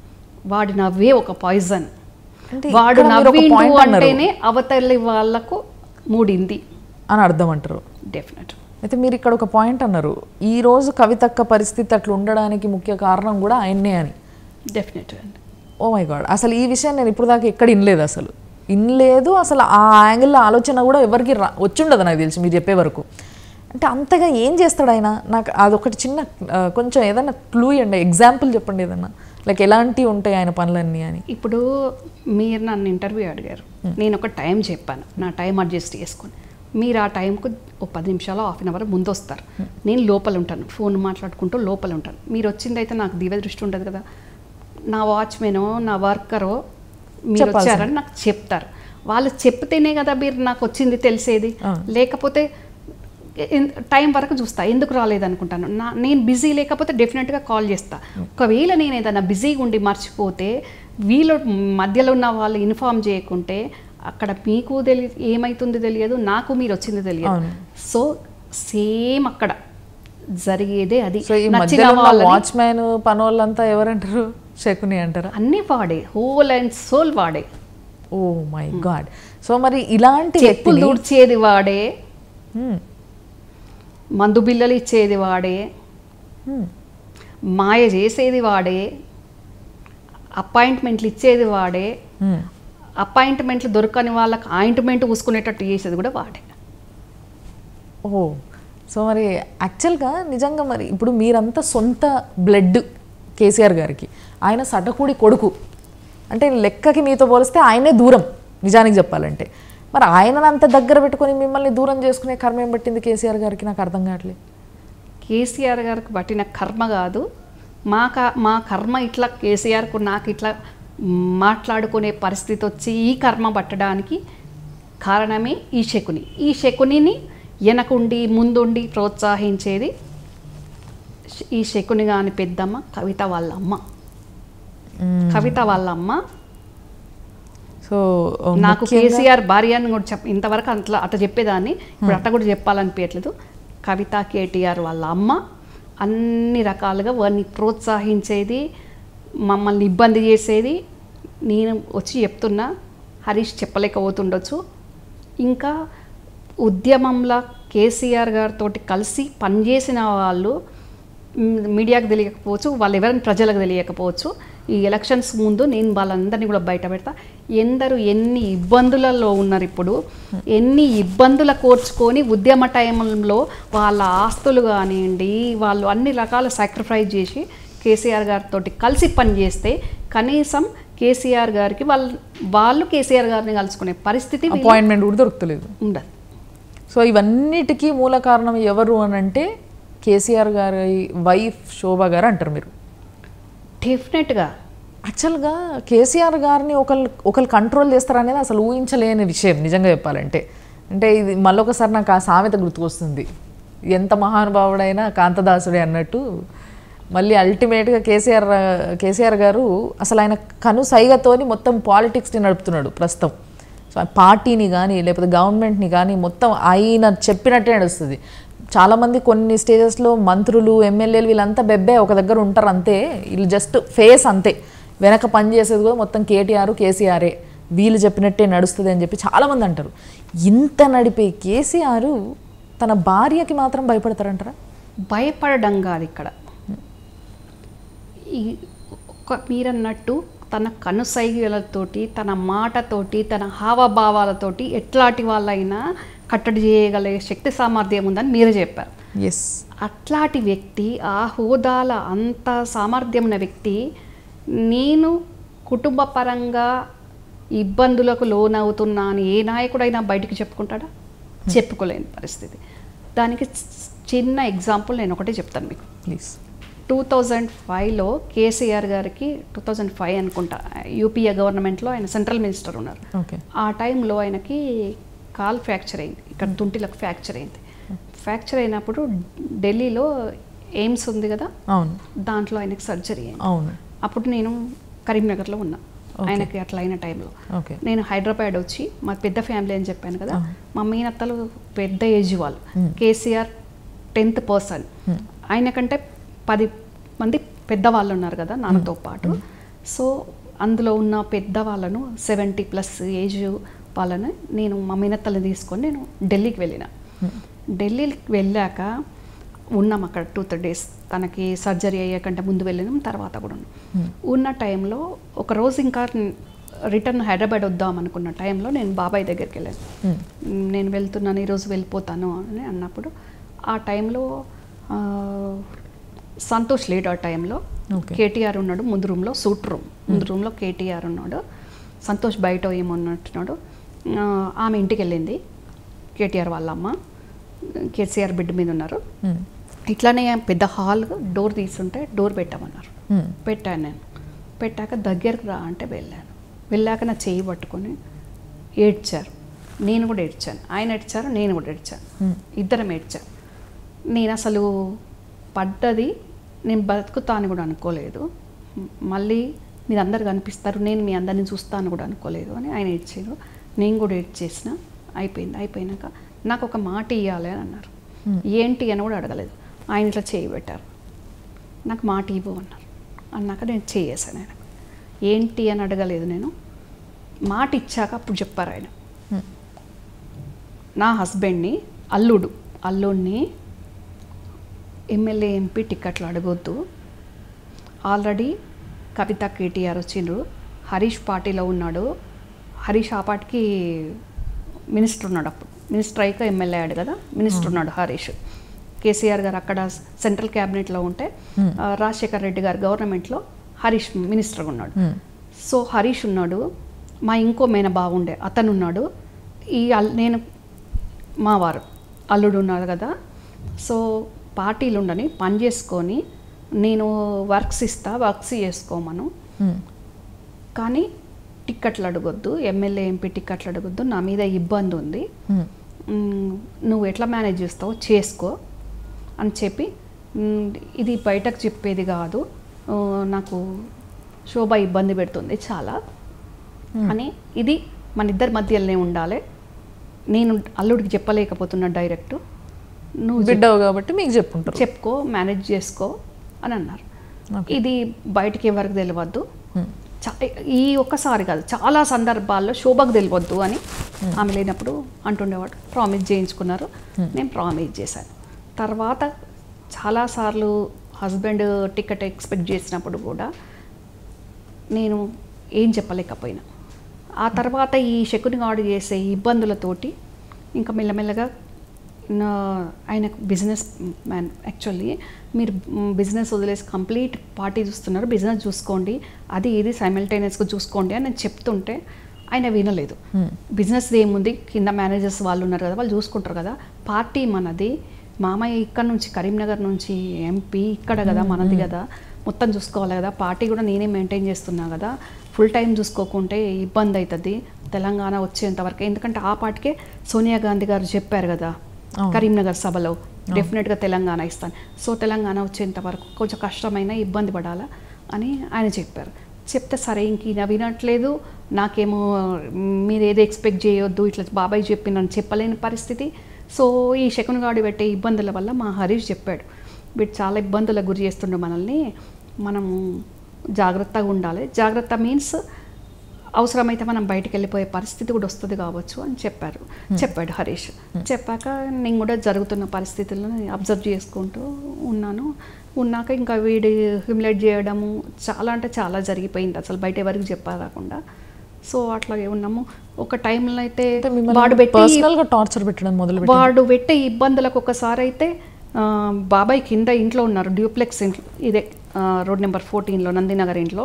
వాడి నవ్వే ఒక పాయిజన్ అంటే వాడు ఇక్కడ మీరు ఒక నవ్విండు point అన్నారు. అంటేనే అవతలి వాళ్ళకు మూడింది అని అర్థం అంటారు డెఫినెట్ అయితే మీరు ఇక్కడ ఒక పాయింట్ అన్నారు ఈ రోజు కవితక్క పరిస్థితి అట్లా ఉండడానికి ముఖ్య కారణం కూడా ఆయన్నే అని డెఫినెట్ అండి ఓ మై గాడ్ అసలు ఈ విషయం నేను ఇప్పుడు దాకా ఎక్కడ వినలేదు అసలు వినలేదు అసలు ఆ యాంగిల్లో ఆలోచన కూడా ఎవరికి రా వచ్చిండదు నాకు తెలిసి మీరు చెప్పే వరకు అంటే అంతగా ఏం చేస్తాడు ఆయన నాకు అదొకటి చిన్న ఆ, కొంచెం ఏదైనా క్లూ ఇవ్వండి ఎగ్జాంపుల్ చెప్పండి ఏదన్నా లైక్ ఎలాంటివి ఉంటాయి ఆయన పనులన్నీ అని ఇప్పుడు మీరు నన్ను ఇంటర్వ్యూ అడిగారు నేను ఒక టైం చెప్పాను నా టైం అడ్జస్ట్ చేసుకొని మీరు ఆ టైంకు ఒక పది నిమిషాలు హాఫ్ అన్ అవర్ ముందు వస్తారు నేను లోపల ఉంటాను ఫోన్ మాట్లాడుకుంటూ లోపల ఉంటాను మీరు వచ్చింది అయితే నాకు దివ్య దృష్టి ఉంటుంది కదా నా వాచ్మెనో నా వర్కరో మీరు చెప్పాల్సింది. వచ్చారని నాకు చెప్తారు వాళ్ళు చెప్తేనే కదా మీరు నాకు వచ్చింది తెలిసేది ఆ. లేకపోతే ఎన్- టైం వరకు చూస్తా ఎందుకు రాలేదనుకుంటాను నా నేను బిజీ లేకపోతే డెఫినెట్గా కాల్ చేస్తా ఒకవేళ నేను ఏదైనా బిజీగా ఉండి మర్చిపోతే వీళ్ళు మధ్యలో ఉన్న వాళ్ళు ఇన్ఫామ్ చేయకుంటే అక్కడ మీకు తెలియదు ఏమైతుందో తెలియదు నాకు మీరు వచ్చింది తెలియదు అవును. సో సేమ్ అక్కడ జరిగేదే అది సో ఈ నచ్చిన మధ్యలో వాళ్ళని వాచ్మ్యాన్ పనోళ్ళంతా ఎవరంటారు శకుని అంటారా అన్ని వాడే హోల్ అండ్ సోల్ వాడే ఓ మై గాడ్ సో మరి ఇలాంటి చెప్పులు వ్యక్తిని దూడ్చేది వాడే Hmm. మందు బిల్లలు ఇచ్చేది వాడే Hmm. మాయ చేసేది వాడే అపాయింట్మెంట్లు ఇచ్చేది వాడే Hmm. అపాయింట్మెంట్లు దొరకని వాళ్ళకి ఆయింట్మెంట్ పూసుకునేటట్టు చేసేది కూడా వాడే ఓ సో మరి యాక్చువల్గా నిజంగా మరి ఇప్పుడు మీరంతా సొంత బ్లడ్ కేసీఆర్ గారికి ఆయన సటకుడి కొడుకు అంటే లెక్కకి మీతో పోలిస్తే ఆయనే దూరం నిజానికి చెప్పాలంటే మరి ఆయనను అంత దగ్గర పెట్టుకొని మిమ్మల్ని దూరం చేసుకునే కర్మ ఏం పట్టింది కేసీఆర్ గారికి నాకు అర్థం కావట్లేదు కేసీఆర్ గారికి పట్టిన కర్మ కాదు మా క మా కర్మ ఇట్లా కేసీఆర్కు నాకు ఇట్లా మాట్లాడుకునే పరిస్థితి వచ్చి ఈ కర్మ పట్టడానికి కారణమే ఈ శకుని ఈ శకునిని వెనకుండి ముందుండి ప్రోత్సహించేది ఈ శకుని గాని పెద్దమ్మ కవిత వాళ్ళ అమ్మ కవిత వాళ్ళ అమ్మ సో నాకు కేసీఆర్ భార్య అని కూడా చెప్ ఇంతవరకు అట్లా అట్లా చెప్పేదాన్ని ఇప్పుడు అట్ట కూడా చెప్పాలనిపించట్లేదు కవిత కేటీఆర్ వాళ్ళ అమ్మ అన్ని రకాలుగా వారిని ప్రోత్సహించేది మమ్మల్ని ఇబ్బంది చేసేది నేను వచ్చి చెప్తున్నా హరీష్ చెప్పలేకపోతుండొచ్చు ఇంకా ఉద్యమంలో కేసీఆర్ గారితో కలిసి పనిచేసిన వాళ్ళు మ్, మీడియాకు తెలియకపోవచ్చు వాళ్ళు ఎవరైనా ప్రజలకు తెలియకపోవచ్చు ఈ ఎలక్షన్స్ ముందు నేను వాళ్ళందరినీ కూడా బయట పెడతా ఎందరు ఎన్ని ఇబ్బందులలో ఉన్నారు ఇప్పుడు ఎన్ని ఇబ్బందుల కోర్చుకొని ఉద్యమ టైంలో వాళ్ళ ఆస్తులు కానివ్వండి వాళ్ళు అన్ని రకాల సాక్రిఫైస్ చేసి కేసీఆర్ గారితో కలిసి పనిచేస్తే కనీసం కేసీఆర్ గారికి వాళ్ళు వాళ్ళు కేసీఆర్ గారిని కలుసుకునే పరిస్థితి వీళ్ళకి అపాయింట్మెంట్ కూడా దొరుకుతలేదు ఉండదు సో ఇవన్నిటికీ మూల కారణం ఎవరు అని అంటే కేసీఆర్ గారి వైఫ్ శోభ గారు అంటారు మీరు డెఫినెట్గా యాక్చువల్గా కేసీఆర్ గారిని ఒకళ్ళు ఒకళ్ళు కంట్రోల్ చేస్తారనేది అసలు ఊహించలేని విషయం నిజంగా చెప్పాలంటే అంటే ఇది మళ్ళొకసారి నాకు ఆ సామెత గుర్తుకొస్తుంది ఎంత మహానుభావుడైనా కాంతదాసుడే అన్నట్టు మళ్ళీ అల్టిమేట్గా కేసీఆర్ కేసీఆర్ గారు అసలు ఆయన కను సైగతోని మొత్తం పాలిటిక్స్ని నడుపుతున్నాడు ప్రస్తుతం సో ఆ పార్టీని కానీ లేకపోతే గవర్నమెంట్ని కానీ మొత్తం ఆయన చెప్పినట్టే నడుస్తుంది చాలామంది కొన్ని స్టేజెస్లో మంత్రులు ఎమ్మెల్యేలు వీళ్ళంతా బెబ్బే ఒక దగ్గర ఉంటారు అంతే వీళ్ళు జస్ట్ ఫేస్ అంతే వెనక పని చేసేది కూడా మొత్తం కేటీఆర్ కేసీఆరే వీళ్ళు చెప్పినట్టే నడుస్తుంది అని చెప్పి చాలామంది అంటారు ఇంత నడిపే కేసీఆర్ తన భార్యకి మాత్రం భయపడతారంటారా భయపడడం కాదు ఇక్కడ ఈ ఒక మీరన్నట్టు తన కనుసైగలతోటి తన మాటతోటి తన హావభావాలతోటి ఎట్లాంటి వాళ్ళైనా కట్టడి చేయగలిగే శక్తి సామర్థ్యం ఉందని మీరు చెప్పారు ఎస్ అట్లాంటి వ్యక్తి ఆ హోదాల అంత సామర్థ్యం ఉన్న వ్యక్తి నేను కుటుంబ పరంగా ఇబ్బందులకు లోనవుతున్నా అని ఏ నాయకుడైనా బయటికి చెప్పుకుంటాడా చెప్పుకోలేని పరిస్థితి దానికి చిన్న ఎగ్జాంపుల్ నేను ఒకటే చెప్తాను మీకు ప్లీజ్ టూ థౌజండ్ ఫైవ్లో కేసీఆర్ గారికి టూ థౌజండ్ ఫైవ్ అనుకుంటా యూపీఏ గవర్నమెంట్లో ఆయన సెంట్రల్ మినిస్టర్ ఉన్నారు ఓకే ఆ టైంలో ఆయనకి కాల్ ఫ్రాక్చర్ అయింది ఇక్కడ తుంటిలకు ఫ్రాక్చర్ అయింది ఫ్రాక్చర్ అయినప్పుడు ఢిల్లీలో ఎయిమ్స్ ఉంది కదా అవును దాంట్లో ఆయనకి సర్జరీ అయింది అవును అప్పుడు నేను కరీంనగర్లో ఉన్నా ఆయనకి అట్లా అయిన టైంలో ఓకే నేను హైదరాబాద్ వచ్చి మా పెద్ద ఫ్యామిలీ అని చెప్పాను కదా మా మీనత్తలు పెద్ద ఏజ్ వాళ్ళు కేసీఆర్ టెన్త్ పర్సన్ ఆయనకంటే పది మంది పెద్దవాళ్ళు ఉన్నారు కదా నాన్నతో పాటు సో అందులో ఉన్న పెద్దవాళ్ళను సెవెంటీ ప్లస్ ఏజ్ వాళ్ళని నేను మా మీనత్తలను తీసుకొని నేను ఢిల్లీకి వెళ్ళిన ఢిల్లీకి వెళ్ళాక ఉన్నాం అక్కడ టూ త్రీ డేస్ తనకి సర్జరీ అయ్యాకంటే ముందు వెళ్ళినాం తర్వాత కూడా ఉన్నాం ఉన్న టైంలో ఒక రోజు ఇంకా రిటర్న్ హైదరాబాద్ వద్దాం అనుకున్న టైంలో నేను బాబాయ్ దగ్గరికి వెళ్ళాను నేను వెళ్తున్నాను ఈరోజు వెళ్ళిపోతాను అని అన్నప్పుడు ఆ టైంలో ఆ, సంతోష్ లేడు ఆ టైంలో Okay. కేటీఆర్ ఉన్నాడు ముందు రూమ్లో సూట్ రూమ్ ముందు రూమ్లో కేటీఆర్ ఉన్నాడు సంతోష్ బయట ఏమన్నట్టున్నాడు ఆ, ఆమె ఇంటికి వెళ్ళింది కేటీఆర్ వాళ్ళ అమ్మ కేసీఆర్ బిడ్డ మీద ఉన్నారు ఇట్లానే పెద్ద హాల్ డోర్ తీసుంటే డోర్ పెట్టామన్నారు పెట్టాను నేను పెట్టాక దగ్గరకు రా అంటే వెళ్ళాను వెళ్ళాక నా చేయి పట్టుకొని ఏడ్చారు నేను కూడా ఏడ్చాను ఆయన ఏడ్చారు నేను కూడా ఏడ్చాను ఇద్దరం ఏడ్చాం నేను అసలు పడ్డది నేను బతుకుతాను కూడా అనుకోలేదు మ్, మళ్ళీ మీరు అందరు కనిపిస్తారు నేను మీ అందరిని చూస్తాను కూడా అనుకోలేదు అని ఆయన ఏడ్చారు నేను కూడా ఏడ్చేసిన అయిపోయింది అయిపోయినాక నాకు ఒక మాట ఇవ్వాలి అని అన్నారు ఏంటి అని కూడా అడగలేదు ఆయన ఇట్లా చేయి పెట్టారు నాకు మాట ఇవ్వు అన్నారు అన్నాక నేను చేయేసాను ఆయన ఏంటి అని అడగలేదు నేను మాట ఇచ్చాక అప్పుడు చెప్పారు ఆయన నా హస్బెండ్ని అల్లుడు అల్లుడిని ఎమ్మెల్యే ఎంపీ టికెట్లు అడగొద్దు ఆల్రెడీ కవిత కేటీఆర్ వచ్చిండ్రు హరీష్ పార్టీలో ఉన్నాడు హరీష్ ఆ పార్టీకి మినిస్టర్ ఉన్నాడు అప్పుడు మినిస్టర్ అయ్యాక ఎమ్మెల్యే అయ్యాడు కదా మినిస్టర్ ఉన్నాడు హరీష్ కేసీఆర్ గారు అక్కడ సెంట్రల్ క్యాబినెట్లో ఉంటే ఆ, రాజశేఖర్ రెడ్డి గారు గవర్నమెంట్లో హరీష్ మినిస్టర్గా ఉన్నాడు సో హరీష్ ఉన్నాడు మా ఇంకో మేన బాగుండే అతను ఉన్నాడు ఈ అల్- నేను మా వారు అల్లుడు ఉన్నారు కదా సో పార్టీలు ఉండని పని చేసుకొని నేను వర్క్స్ ఇస్తా వర్క్స్ చేసుకోమను కానీ టిక్కెట్లు అడగొద్దు ఎమ్మెల్యే ఎంపీ టిక్కెట్లు అడగొద్దు నా మీద ఇబ్బంది ఉంది మ్, నువ్వు ఎట్లా మేనేజ్ చేస్తావో చేసుకో అని చెప్పి మ్, ఇది బయటకు చెప్పేది కాదు ఆ, నాకు శోభ ఇబ్బంది పెడుతుంది చాలా అని ఇది మన ఇద్దరి మధ్యలోనే ఉండాలి నేను అల్లుడికి చెప్పలేకపోతున్నా డైరెక్ట్ నువ్వు చెప్పు. బిడ్డవు కాబట్టి మీకు చెప్పుంటారు చెప్పుకో మేనేజ్ చేసుకో అని అన్నారు Okay. ఇది బయటికి ఎవరికి తెలియవద్దు చా- ఈ ఒక్కసారి కాదు చాలా సందర్భాల్లో శోభకు తెలియవద్దు అని ఆమె లేనప్పుడు అంటుండేవాడు ప్రామిస్ చేయించుకున్నారు నేను ప్రామిస్ చేశాను తర్వాత చాలాసార్లు హస్బెండ్ టికెట్ ఎక్స్పెక్ట్ చేసినప్పుడు కూడా నేను ఏం చెప్పలేకపోయినా ఆ తర్వాత ఈ శకుని గాడు చేసే ఇబ్బందులతోటి ఇంకా మెల్లమెల్లగా నా ఆయనకు బిజినెస్ మ్యాన్ యాక్చువల్లీ మీరు బిజినెస్ వదిలేసి కంప్లీట్ పార్టీ చూస్తున్నారు బిజినెస్ చూసుకోండి అది ఇది సైమల్టేనియస్గా చూసుకోండి అని నేను చెప్తుంటే ఆయన వినలేదు బిజినెస్ ఏముంది కింద మేనేజర్స్ వాళ్ళు ఉన్నారు కదా వాళ్ళు చూసుకుంటారు కదా పార్టీ మనది మామయ్య ఇక్కడ నుంచి కరీంనగర్ నుంచి ఎంపీ ఇక్కడ కదా మనది కదా మొత్తం చూసుకోవాలి కదా పార్టీ కూడా నేనే మెయింటైన్ చేస్తున్నా కదా ఫుల్ టైం చూసుకోకుంటే ఇబ్బంది అవుతుంది తెలంగాణ వచ్చేంత వరకు ఎందుకంటే ఆ పార్టీకే సోనియా గాంధీ గారు చెప్పారు కదా అవును. కరీంనగర్ సభలో డెఫినెట్గా తెలంగాణ ఇస్తాను సో తెలంగాణ వచ్చేంత వరకు కొంచెం కష్టమైన ఇబ్బంది పడాలా అని ఆయన చెప్పారు చెప్తే సరే ఇంక ఈయన వినట్లేదు నాకేమో మ్, మీరు ఏదో ఎక్స్పెక్ట్ చేయొద్దు ఇట్లా బాబాయ్ చెప్పినని చెప్పలేని పరిస్థితి సో ఈ శకునగాడు పెట్టే ఇబ్బందుల వల్ల మా హరీష్ చెప్పాడు వీడు చాలా ఇబ్బందులకు గురి చేస్తుండే మనల్ని మనము జాగ్రత్తగా ఉండాలి జాగ్రత్త మీన్స్ అవసరమైతే మనం బయటికి వెళ్ళిపోయే పరిస్థితి కూడా వస్తుంది కావచ్చు అని చెప్పారు చెప్పాడు హరీష్ చెప్పాక నేను కూడా జరుగుతున్న పరిస్థితులను అబ్జర్వ్ చేసుకుంటూ ఉన్నాను ఉన్నాక ఇంకా వీడి హ్యూమిలేట్ చేయడము చాలా అంటే చాలా జరిగిపోయింది అసలు బయట ఎవరికి చెప్పారాకుండా సో అట్లాగే ఉన్నాము ఒక టైంలో అయితే అంటే వాడు మిమ్మల్ని పెట్టి పర్సనల్ గా టార్చర్ పెట్టడం మొదలు వాడు పెట్టే ఇబ్బందులకు ఒకసారి అయితే ఆ, బాబాయ్ కింద ఇంట్లో ఉన్నారు డ్యూప్లెక్స్ ఇంట్లో ఇదే ఆ, రోడ్ నెంబర్ ఫోర్టీన్లో నందినగర్ ఇంట్లో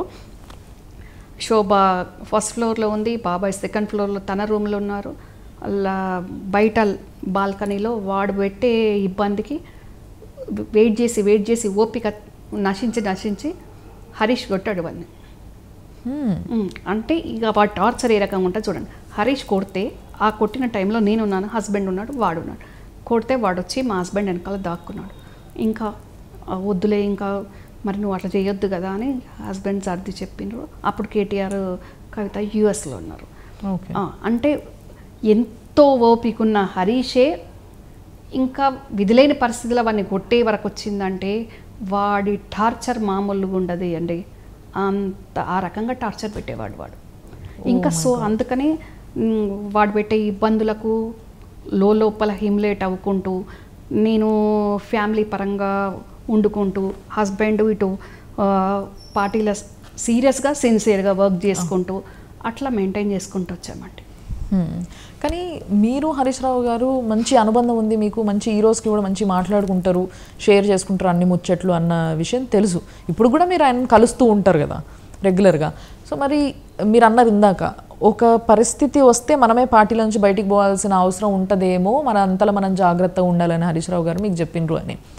శోభ ఫస్ట్ ఫ్లోర్లో ఉంది బాబాయ్ సెకండ్ ఫ్లోర్లో తన రూమ్లో ఉన్నారు అలా బయట బాల్కనీలో వాడు పెట్టే ఇబ్బందికి వెయిట్ చేసి వెయిట్ చేసి ఓపిక నశించి నశించి హరీష్ కొట్టాడు వాడిని ఉమ్, అంటే ఇక వాడు టార్చర్ ఏ రకంగా ఉంటుంది చూడండి హరీష్ కొడితే ఆ కొట్టిన టైంలో నేను ఉన్నాను హస్బెండ్ ఉన్నాడు వాడు ఉన్నాడు కొడితే వాడు వచ్చి మా హస్బెండ్ వెనకాల దాక్కున్నాడు ఇంకా ఆ, వద్దులే ఇంకా మరి నువ్వు అట్లా చేయొద్దు కదా అని హస్బెండ్ సర్ది చెప్పిండ్రు అప్పుడు కేటీఆర్ కవిత యూఎస్లో ఉన్నారు ఓకే ఆ, అంటే ఎంతో ఓపికన్న హరీషే ఇంకా విధిలేని పరిస్థితుల్లో వాడిని కొట్టే వరకు వచ్చిందంటే వాడి టార్చర్ మామూలుగా ఉండదు అండి అంత ఆ రకంగా టార్చర్ పెట్టేవాడు వాడు ఇంకా సో అందుకని మ్, వాడు పెట్టే ఇబ్బందులకు లోపల హిమ్లేట్ అవ్వుకుంటూ నేను ఫ్యామిలీ పరంగా వండుకుంటూ హస్బెండ్ ఇటు ఆ, పార్టీల సీరియస్గా సిన్సియర్గా వర్క్ చేసుకుంటూ అట్లా మెయింటైన్ చేసుకుంటూ వచ్చామండి Hmm. కానీ మీరు హరీష్ రావు గారు మంచి అనుబంధం ఉంది మీకు మంచి ఈ రోజుకి కూడా మంచి మాట్లాడుకుంటారు షేర్ చేసుకుంటారు అన్ని ముచ్చట్లు అన్న విషయం తెలుసు ఇప్పుడు కూడా మీరు ఆయన కలుస్తూ ఉంటారు కదా రెగ్యులర్గా సో మరి మీరు అన్నారు ఇందాక ఒక పరిస్థితి వస్తే మనమే పార్టీల నుంచి బయటికి పోవాల్సిన అవసరం ఉంటుందేమో మన అంతలో మనం జాగ్రత్తగా ఉండాలని హరీష్ రావు గారు మీకు చెప్పిండ్రు అని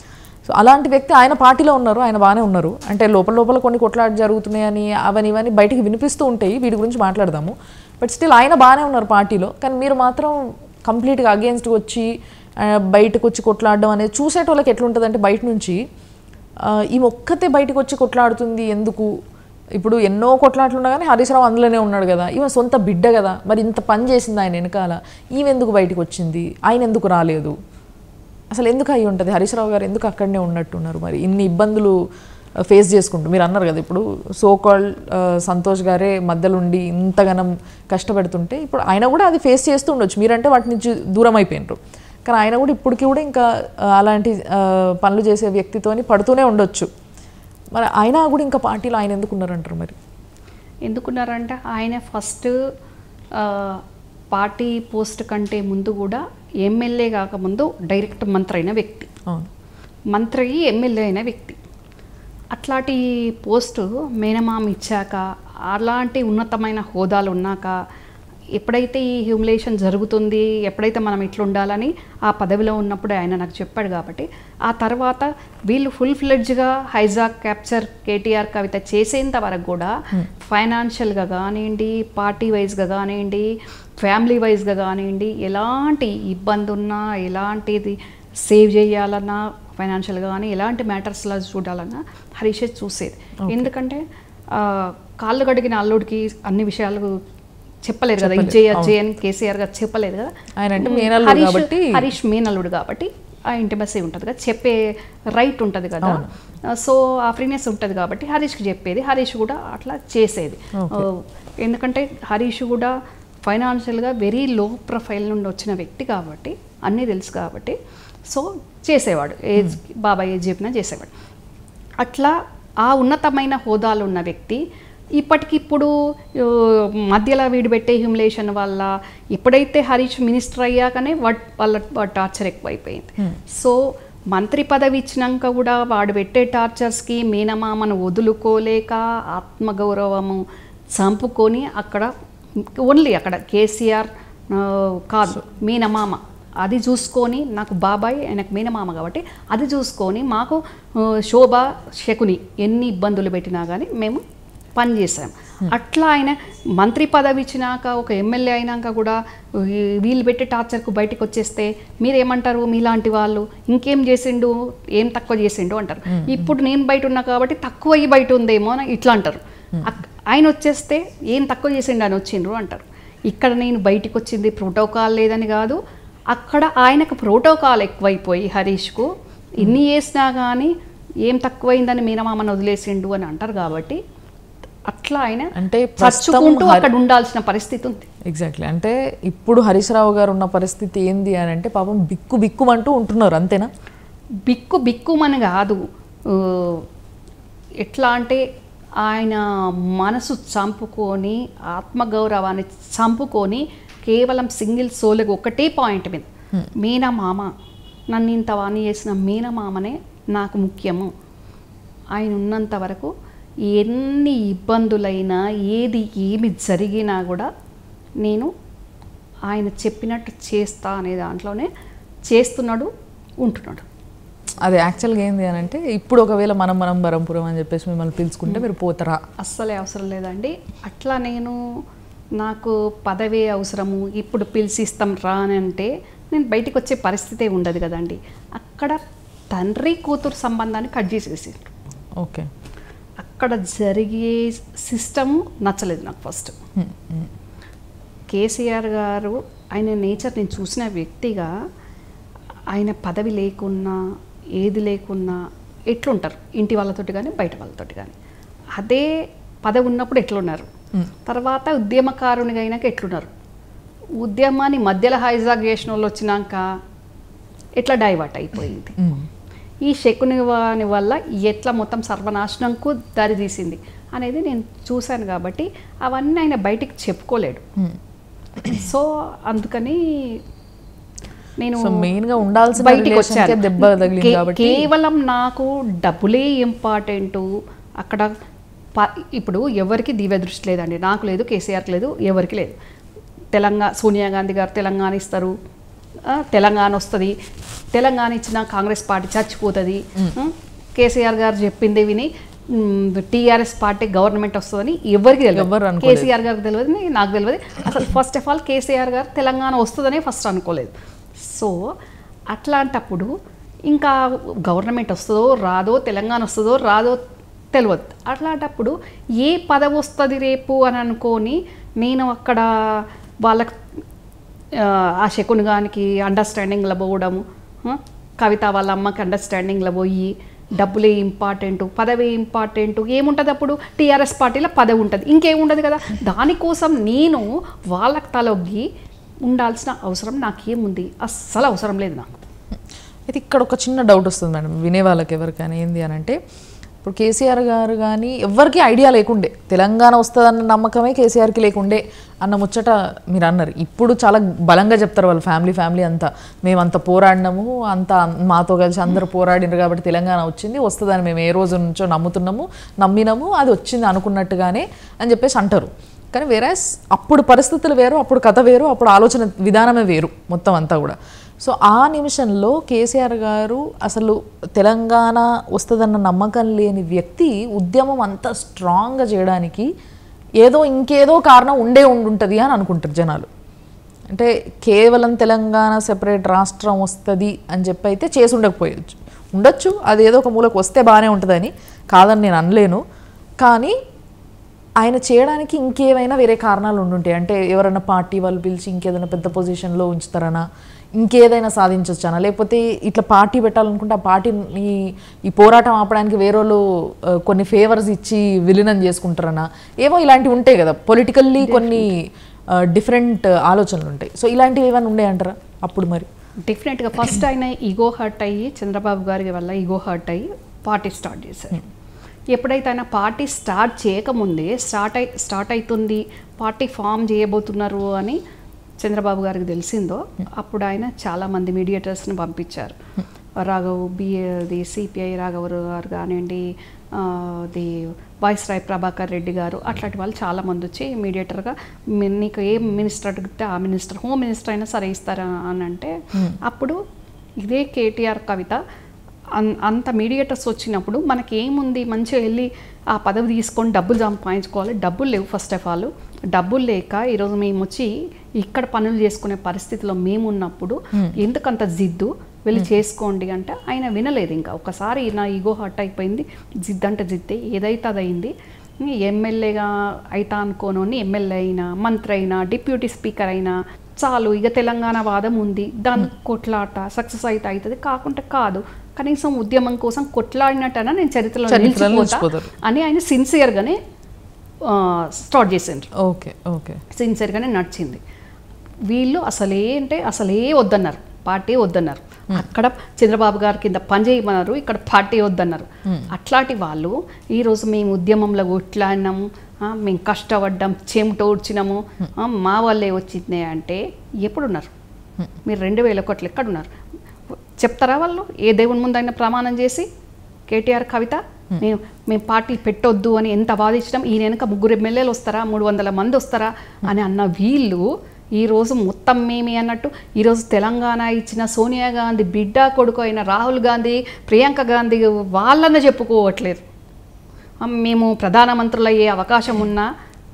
సో అలాంటి వ్యక్తి ఆయన పార్టీలో ఉన్నారు ఆయన బాగానే ఉన్నారు అంటే లోపల లోపల కొన్ని కొట్లాట జరుగుతున్నాయని అవని ఇవన్నీ బయటికి వినిపిస్తూ ఉంటాయి వీటి గురించి మాట్లాడదాము బట్ స్టిల్ ఆయన బాగానే ఉన్నారు పార్టీలో కానీ మీరు మాత్రం కంప్లీట్గా అగేన్స్ట్ వచ్చి ఆ, బయటకు వచ్చి కొట్లాడడం అనేది చూసేటోళ్ళకి ఎట్లుంటుంది అంటే బయట నుంచి ఆ, ఈమె ఒక్కతే బయటకు వచ్చి కొట్లాడుతుంది ఎందుకు ఇప్పుడు ఎన్నో కొట్లాట్లు ఉన్నా కానీ హరీష్ రావు అందులోనే ఉన్నాడు కదా ఈమె సొంత బిడ్డ కదా మరి ఇంత పని చేసింది ఆయన వెనకాల ఈమె ఎందుకు బయటకు వచ్చింది ఆయన ఎందుకు రాలేదు అసలు ఎందుకు అయి ఉంటుంది హరీష్ రావు గారు ఎందుకు అక్కడనే ఉన్నట్టున్నారు మరి ఇన్ని ఇబ్బందులు ఫేస్ చేసుకుంటూ మీరు అన్నారు కదా ఇప్పుడు సో కాల్ సంతోష్ గారే మధ్యలో ఉండి ఇంతగానం కష్టపడుతుంటే ఇప్పుడు ఆయన కూడా అది ఫేస్ చేస్తూ ఉండొచ్చు మీరంటే వాటి నుంచి దూరం అయిపోయినారు కానీ ఆయన కూడా ఇప్పటికీ కూడా ఇంకా ఆ, అలాంటి ఆ, పనులు చేసే వ్యక్తితోని పడుతూనే ఉండొచ్చు మరి ఆయన కూడా ఇంకా పార్టీలో ఆయన ఎందుకు ఉన్నారంటారు మరి ఎందుకున్నారంటే ఆయన ఫస్ట్ ఆ, పార్టీ పోస్ట్ కంటే ముందు కూడా ఎమ్మెల్యే కాకముందు డైరెక్ట్ మంత్రి అయిన వ్యక్తి అవును మంత్రి ఎమ్మెల్యే అయిన వ్యక్తి అట్లాంటి పోస్టు మేనమామ ఇచ్చాక అలాంటి ఉన్నతమైన హోదాలు ఉన్నాక ఎప్పుడైతే ఈ హ్యూమిలేషన్ జరుగుతుంది ఎప్పుడైతే మనం ఇట్లా ఉండాలని ఆ పదవిలో ఉన్నప్పుడు ఆయన నాకు చెప్పాడు కాబట్టి ఆ తర్వాత వీళ్ళు ఫుల్ ఫ్లెడ్జ్గా హైజాక్ క్యాప్చర్ కేటీఆర్ కవిత చేసేంత వరకు కూడా ఫైనాన్షియల్గా కానివ్వండి పార్టీ వైజ్గా కానివ్వండి ఫ్యామిలీ వైజ్గా కానివ్వండి ఎలాంటి ఇబ్బంది ఉన్నా ఎలాంటిది సేవ్ చేయాలన్నా ఫైనాన్షియల్గా కానీ ఎలాంటి మ్యాటర్స్లో చూడాలన్నా హరీషే చూసేది ఎందుకంటే ఆ, కాళ్ళు గడిగిన అల్లుడికి అన్ని విషయాలు చెప్పలేదు కదా ఇది చేయ చేయని కేసీఆర్ గారు చెప్పలేదు కదా ఆయన అంటే ఉమ్, మేనల్లుడు హరీష్- కాబట్టి హరీష్ మేనల్లుడు కాబట్టి ఆ ఇంటిమసీ ఉంటుంది కదా చెప్పే రైట్ ఉంటుంది కదా సో ఆ ఫ్రీనెస్ ఉంటుంది కాబట్టి హరీష్కి చెప్పేది హరీష్ కూడా అట్లా చేసేది ఆ, ఎందుకంటే హరీష్ కూడా ఫైనాన్షియల్గా వెరీ లో ప్రొఫైల్ నుండి వచ్చిన వ్యక్తి కాబట్టి అన్నీ తెలుసు కాబట్టి సో చేసేవాడు ఏజ్ బాబాయ్ ఏజ్ చెప్పినా చేసేవాడు అట్లా ఆ ఉన్నతమైన హోదాలు ఉన్న వ్యక్తి ఇప్పటికిప్పుడు ఆ, మధ్యలో వీడు పెట్టే హ్యూమిలేషన్ వల్ల ఎప్పుడైతే హరీష్ మినిస్టర్ అయ్యాకనే వాట్ వాళ్ళ వాళ్ళ టార్చర్ ఎక్కువైపోయింది సో మంత్రి పదవి ఇచ్చినాక కూడా వాడు పెట్టే టార్చర్స్కి మీనమామను వదులుకోలేక ఆత్మగౌరవము చంపుకొని అక్కడ ఓన్లీ అక్కడ కేసీఆర్ ఆ, కాదు మీనమామ అది చూసుకొని నాకు బాబాయ్ ఆయనకు మీనమామ కాబట్టి అది చూసుకొని మాకు ఆ, శోభ శకుని ఎన్ని ఇబ్బందులు పెట్టినా కానీ మేము పనిచేసాం అట్లా ఆయన మంత్రి పదవి ఇచ్చినాక ఒక ఎమ్మెల్యే అయినాక కూడా వీ- వీళ్ళు పెట్టే టార్చర్కు బయటకు వచ్చేస్తే మీరేమంటారు మీలాంటి వాళ్ళు ఇంకేం చేసిండు ఏం తక్కువ చేసిండు అంటారు ఇప్పుడు నేను బయట ఉన్నా కాబట్టి తక్కువ అయ్యి బయట ఉందేమో అని ఇట్లా అంటారు అక్- ఆయన వచ్చేస్తే ఏం తక్కువ చేసిండు అని వచ్చిండ్రు అంటారు ఇక్కడ నేను బయటికి వచ్చింది ప్రోటోకాల్ లేదని కాదు అక్కడ ఆయనకు ప్రోటోకాల్ ఎక్కువైపోయి హరీష్కు ఇన్ని చేసినా కానీ ఏం తక్కువైందని మీనమామను వదిలేసిండు అని అంటారు కాబట్టి అట్లా ఆయన అంటే ప్రస్తుతం చచ్చుకుంటూ హరి- అక్కడ ఉండాల్సిన పరిస్థితి ఉంది ఎగ్జాక్ట్లీ అంటే ఇప్పుడు హరీష్ రావు గారు ఉన్న పరిస్థితి ఏంది అని అంటే పాపం బిక్కు బిక్కుమంటూ ఉంటున్నారు అంతేనా బిక్కు బిక్కుమని కాదు ఆ, ఎట్లా అంటే ఆయన మనసు చంపుకొని ఆత్మగౌరవాన్ని చంపుకొని కేవలం సింగిల్ సోలుగా ఒకటే పాయింట్ మీద మీనా మామ నన్ను ఇంత వాణి చేసిన మీనా మామనే నాకు ముఖ్యము ఆయన ఉన్నంత వరకు ఎన్ని ఇబ్బందులైనా ఏది ఏమి జరిగినా కూడా నేను ఆయన చెప్పినట్టు చేస్తా అనే దాంట్లోనే చేస్తున్నాడు ఉంటున్నాడు అది యాక్చువల్గా ఏంది అని అంటే ఇప్పుడు ఒకవేళ మనం మనం బరంపురం అని చెప్పేసి మిమ్మల్ని పిలుచుకుంటే మీరు పోతారా అస్సలే అవసరం లేదండి అట్లా నేను నాకు పదవే అవసరము ఇప్పుడు పిలిచిస్తాం రా అని అంటే నేను బయటికి వచ్చే పరిస్థితే ఉండదు కదండి అక్కడ తండ్రి కూతురు సంబంధాన్ని కట్ చేసేసి ఓకే అక్కడ జరిగే సిస్టమ్ నచ్చలేదు నాకు ఫస్ట్ కేసీఆర్ గారు ఆయన నేచర్ నేను చూసిన వ్యక్తిగా ఆయన పదవి లేకున్నా ఏది లేకున్నా ఎట్లుంటారు ఇంటి వాళ్ళతోటి కానీ బయట వాళ్ళతోటి కానీ అదే పదవి ఉన్నప్పుడు ఎట్లున్నారు తర్వాత ఉద్యమకారునిగా అయినాక ఎట్లున్నారు ఉద్యమాన్ని మధ్యలో హైజాగ్ చేసిన వాళ్ళు వచ్చినాక ఎట్లా డైవర్ట్ అయిపోయింది ఈ శకుని వాని వల్ల ఎట్లా మొత్తం సర్వనాశనంకు దారి తీసింది అనేది నేను చూశాను కాబట్టి అవన్నీ ఆయన బయటికి చెప్పుకోలేడు సో అందుకని నేను సో మెయిన్ గా ఉండాల్సిన బయటికి relation కే వచ్చాను దెబ్బ తగిలింది కే- కాబట్టి కేవలం నాకు డబ్బులే ఇంపార్టెంట్ అక్కడ ప- ఇప్పుడు ఎవరికి దివ్య దృష్టి లేదండి నాకు లేదు కేసీఆర్కి లేదు ఎవరికి లేదు తెలంగాణ సోనియా గాంధీ గారు తెలంగాణ ఇస్తారు ఆ, తెలంగాణ వస్తుంది తెలంగాణ ఇచ్చిన కాంగ్రెస్ పార్టీ చచ్చిపోతుంది ఆ, కేసీఆర్ గారు చెప్పింది విని టీఆర్ఎస్ పార్టీ గవర్నమెంట్ వస్తుందని ఎవరికి ఎవ్వరు తెలియదు అనుకోలేదు. కేసీఆర్ గారికి తెలియదు నాకు తెలియదు అసలు ఫస్ట్ ఆఫ్ ఆల్ కేసీఆర్ గారు తెలంగాణ వస్తుందనే ఫస్ట్ అనుకోలేదు సో అట్లాంటప్పుడు ఇంకా గవర్నమెంట్ వస్తుందో రాదో తెలంగాణ వస్తుందో రాదో తెలియదు అట్లాంటప్పుడు ఏ పదవి వస్తుంది రేపు అని అనుకొని నేను అక్కడ వాళ్ళకి ఆ, ఆ శకుని గానికి అండర్స్టాండింగ్లో పోవడము ఆ, కవిత వాళ్ళ అమ్మకి అండర్స్టాండింగ్లో పోయి డబ్బులే ఇంపార్టెంట్ పదవి ఇంపార్టెంట్ ఏముంటుంది అప్పుడు టీఆర్ఎస్ పార్టీలో పదవి ఉంటుంది ఇంకేముండదు కదా దానికోసం నేను వాళ్ళకి తలొగ్గి ఉండాల్సిన అవసరం నాకేముంది అస్సలు అవసరం లేదు నాకు అయితే ఇక్కడ ఒక చిన్న డౌట్ వస్తుంది మేడం వినే వాళ్ళకి ఎవరికైనా ఏంది అని అంటే ఇప్పుడు కేసీఆర్ గారు కానీ ఎవరికి ఐడియా లేకుండే తెలంగాణ వస్తుందన్న నమ్మకమే కేసీఆర్కి లేకుండే అన్న ముచ్చట మీరు అన్నారు ఇప్పుడు చాలా బలంగా చెప్తారు వాళ్ళ ఫ్యామిలీ ఫ్యామిలీ అంతా మేము అంత పోరాడినాము అంత మాతో కలిసి అందరూ పోరాడినారు కాబట్టి తెలంగాణ వచ్చింది వస్తుందని మేము ఏ రోజు నుంచో నమ్ముతున్నాము నమ్మినాము అది వచ్చింది అనుకున్నట్టుగానే అని చెప్పేసి అంటారు కానీ వేరే అప్పుడు పరిస్థితులు వేరు అప్పుడు కథ వేరు అప్పుడు ఆలోచన విధానమే వేరు మొత్తం అంతా కూడా సో ఆ నిమిషంలో కేసీఆర్ గారు అసలు తెలంగాణ వస్తుందన్న నమ్మకం లేని వ్యక్తి ఉద్యమం అంత స్ట్రాంగ్గా చేయడానికి ఏదో ఇంకేదో కారణం ఉండే ఉండుంటుంది అని అనుకుంటారు జనాలు అంటే కేవలం తెలంగాణ సెపరేట్ రాష్ట్రం వస్తుంది అని చెప్పి అయితే చేసి ఉండకపోయచ్చు ఉండొచ్చు అది ఏదో ఒక మూలకు వస్తే బాగానే ఉంటుందని కాదని నేను అనలేను కానీ ఆయన చేయడానికి ఇంకేమైనా వేరే కారణాలు ఉండుంటాయి అంటే ఎవరైనా పార్టీ వాళ్ళు పిలిచి ఇంకేదైనా పెద్ద పొజిషన్లో ఉంచుతారనా ఇంకేదైనా సాధించవచ్చానా లేకపోతే ఇట్లా పార్టీ పెట్టాలనుకుంటే ఆ పార్టీని ఈ పోరాటం ఆపడానికి వేరే వాళ్ళు ఆ, కొన్ని ఫేవర్స్ ఇచ్చి విలీనం చేసుకుంటారనా ఏమో ఇలాంటివి ఉంటాయి కదా పొలిటికల్లీ కొన్ని డిఫరెంట్ ఆలోచనలు ఉంటాయి సో ఇలాంటివి ఏమైనా ఉన్నాయంటారా అప్పుడు మరి డెఫినెట్గా ఫస్ట్ ఆయన ఈగో హర్ట్ అయ్యి చంద్రబాబు గారి వల్ల ఈగో హర్ట్ అయ్యి పార్టీ స్టార్ట్ చేశారు ఎప్పుడైతే ఆయన పార్టీ స్టార్ట్ చేయకముందే స్టార్ట్ అయి స్టార్ట్ అవుతుంది పార్టీ ఫామ్ చేయబోతున్నారు అని చంద్రబాబు గారికి తెలిసిందో అప్పుడు ఆయన చాలామంది మీడియేటర్స్ని పంపించారు రాఘవ్ బిఏది సిపిఐ రాఘవ్ గారు కానివ్వండి ఆ, ది వాయిస్ రాయ్ ప్రభాకర్ రెడ్డి గారు అట్లాంటి వాళ్ళు చాలామంది వచ్చి మీడియేటర్గా నీకు ఏ మినిస్టర్ అడిగితే ఆ మినిస్టర్ హోమ్ మినిస్టర్ అయినా సరే ఇస్తారా అని అంటే అప్పుడు ఇదే కేటీఆర్ కవిత అన్- అంత మీడియేటర్స్ వచ్చినప్పుడు మనకి ఏముంది మంచిగా వెళ్ళి ఆ పదవి తీసుకొని డబ్బులు సంపాదించుకోవాలి డబ్బులు లేవు ఫస్ట్ ఆఫ్ ఆల్ డబ్బులు లేక ఈరోజు మేము వచ్చి ఇక్కడ పనులు చేసుకునే పరిస్థితిలో మేము ఉన్నప్పుడు ఎందుకంత జిద్దు వెళ్ళి చేసుకోండి అంటే ఆయన వినలేదు ఇంకా ఒకసారి నా ఈగో హర్ట్ అయిపోయింది జిద్దు అంటే జిద్దే ఏదైతే అది అయింది ఎమ్మెల్యేగా అయితా అనుకోనోని ఎమ్మెల్యే అయినా మంత్రి అయినా డిప్యూటీ స్పీకర్ అయినా చాలు ఇక తెలంగాణ వాదం ఉంది దాని కొట్లాట సక్సెస్ అయితే అవుతుంది కాకుంటే కాదు కనీసం ఉద్యమం కోసం కొట్లాడినట్టనా నేను చరిత్రలో చరిత్రలో నిలిచిపోతా నిలిచిపోతారు. అని ఆయన సిన్సియర్గానే స్టార్ట్ చేసిండ్రు ఓకే ఓకే సిన్సియర్గానే నడిచింది వీళ్ళు అసలే అంటే అసలే వద్దన్నారు పార్టీ వద్దన్నారు అక్కడ చంద్రబాబు గారి కింద పని చేయమన్నారు ఇక్కడ పార్టీ వద్దన్నారు అట్లాంటి వాళ్ళు ఈరోజు మేము ఉద్యమంలో కొట్లాడినాము ఆ, మేము కష్టపడ్డాం చెమట ఊడ్చినాము ఆ, మా వాళ్ళే వచ్చింది అంటే ఎప్పుడున్నారు మీరు రెండు వేల ఒకట్లు ఎక్కడున్నారు చెప్తారా వాళ్ళు ఏ దేవుని ముందు అయినా ప్రమాణం చేసి కేటీఆర్ కవిత నేను మేము పార్టీ పెట్టొద్దు అని ఎంత వాదించడం ఈయన వెనక ముగ్గురు ఎమ్మెల్యేలు వస్తారా మూడు వందల మంది వస్తారా అని అన్న వీళ్ళు ఈరోజు మొత్తం మేమే అన్నట్టు ఈరోజు తెలంగాణ ఇచ్చిన సోనియా గాంధీ బిడ్డ కొడుకు అయిన రాహుల్ గాంధీ ప్రియాంక గాంధీ వాళ్ళన్న చెప్పుకోవట్లేదు ఆ, మేము ప్రధానమంత్రులు అయ్యే అవకాశం ఉన్నా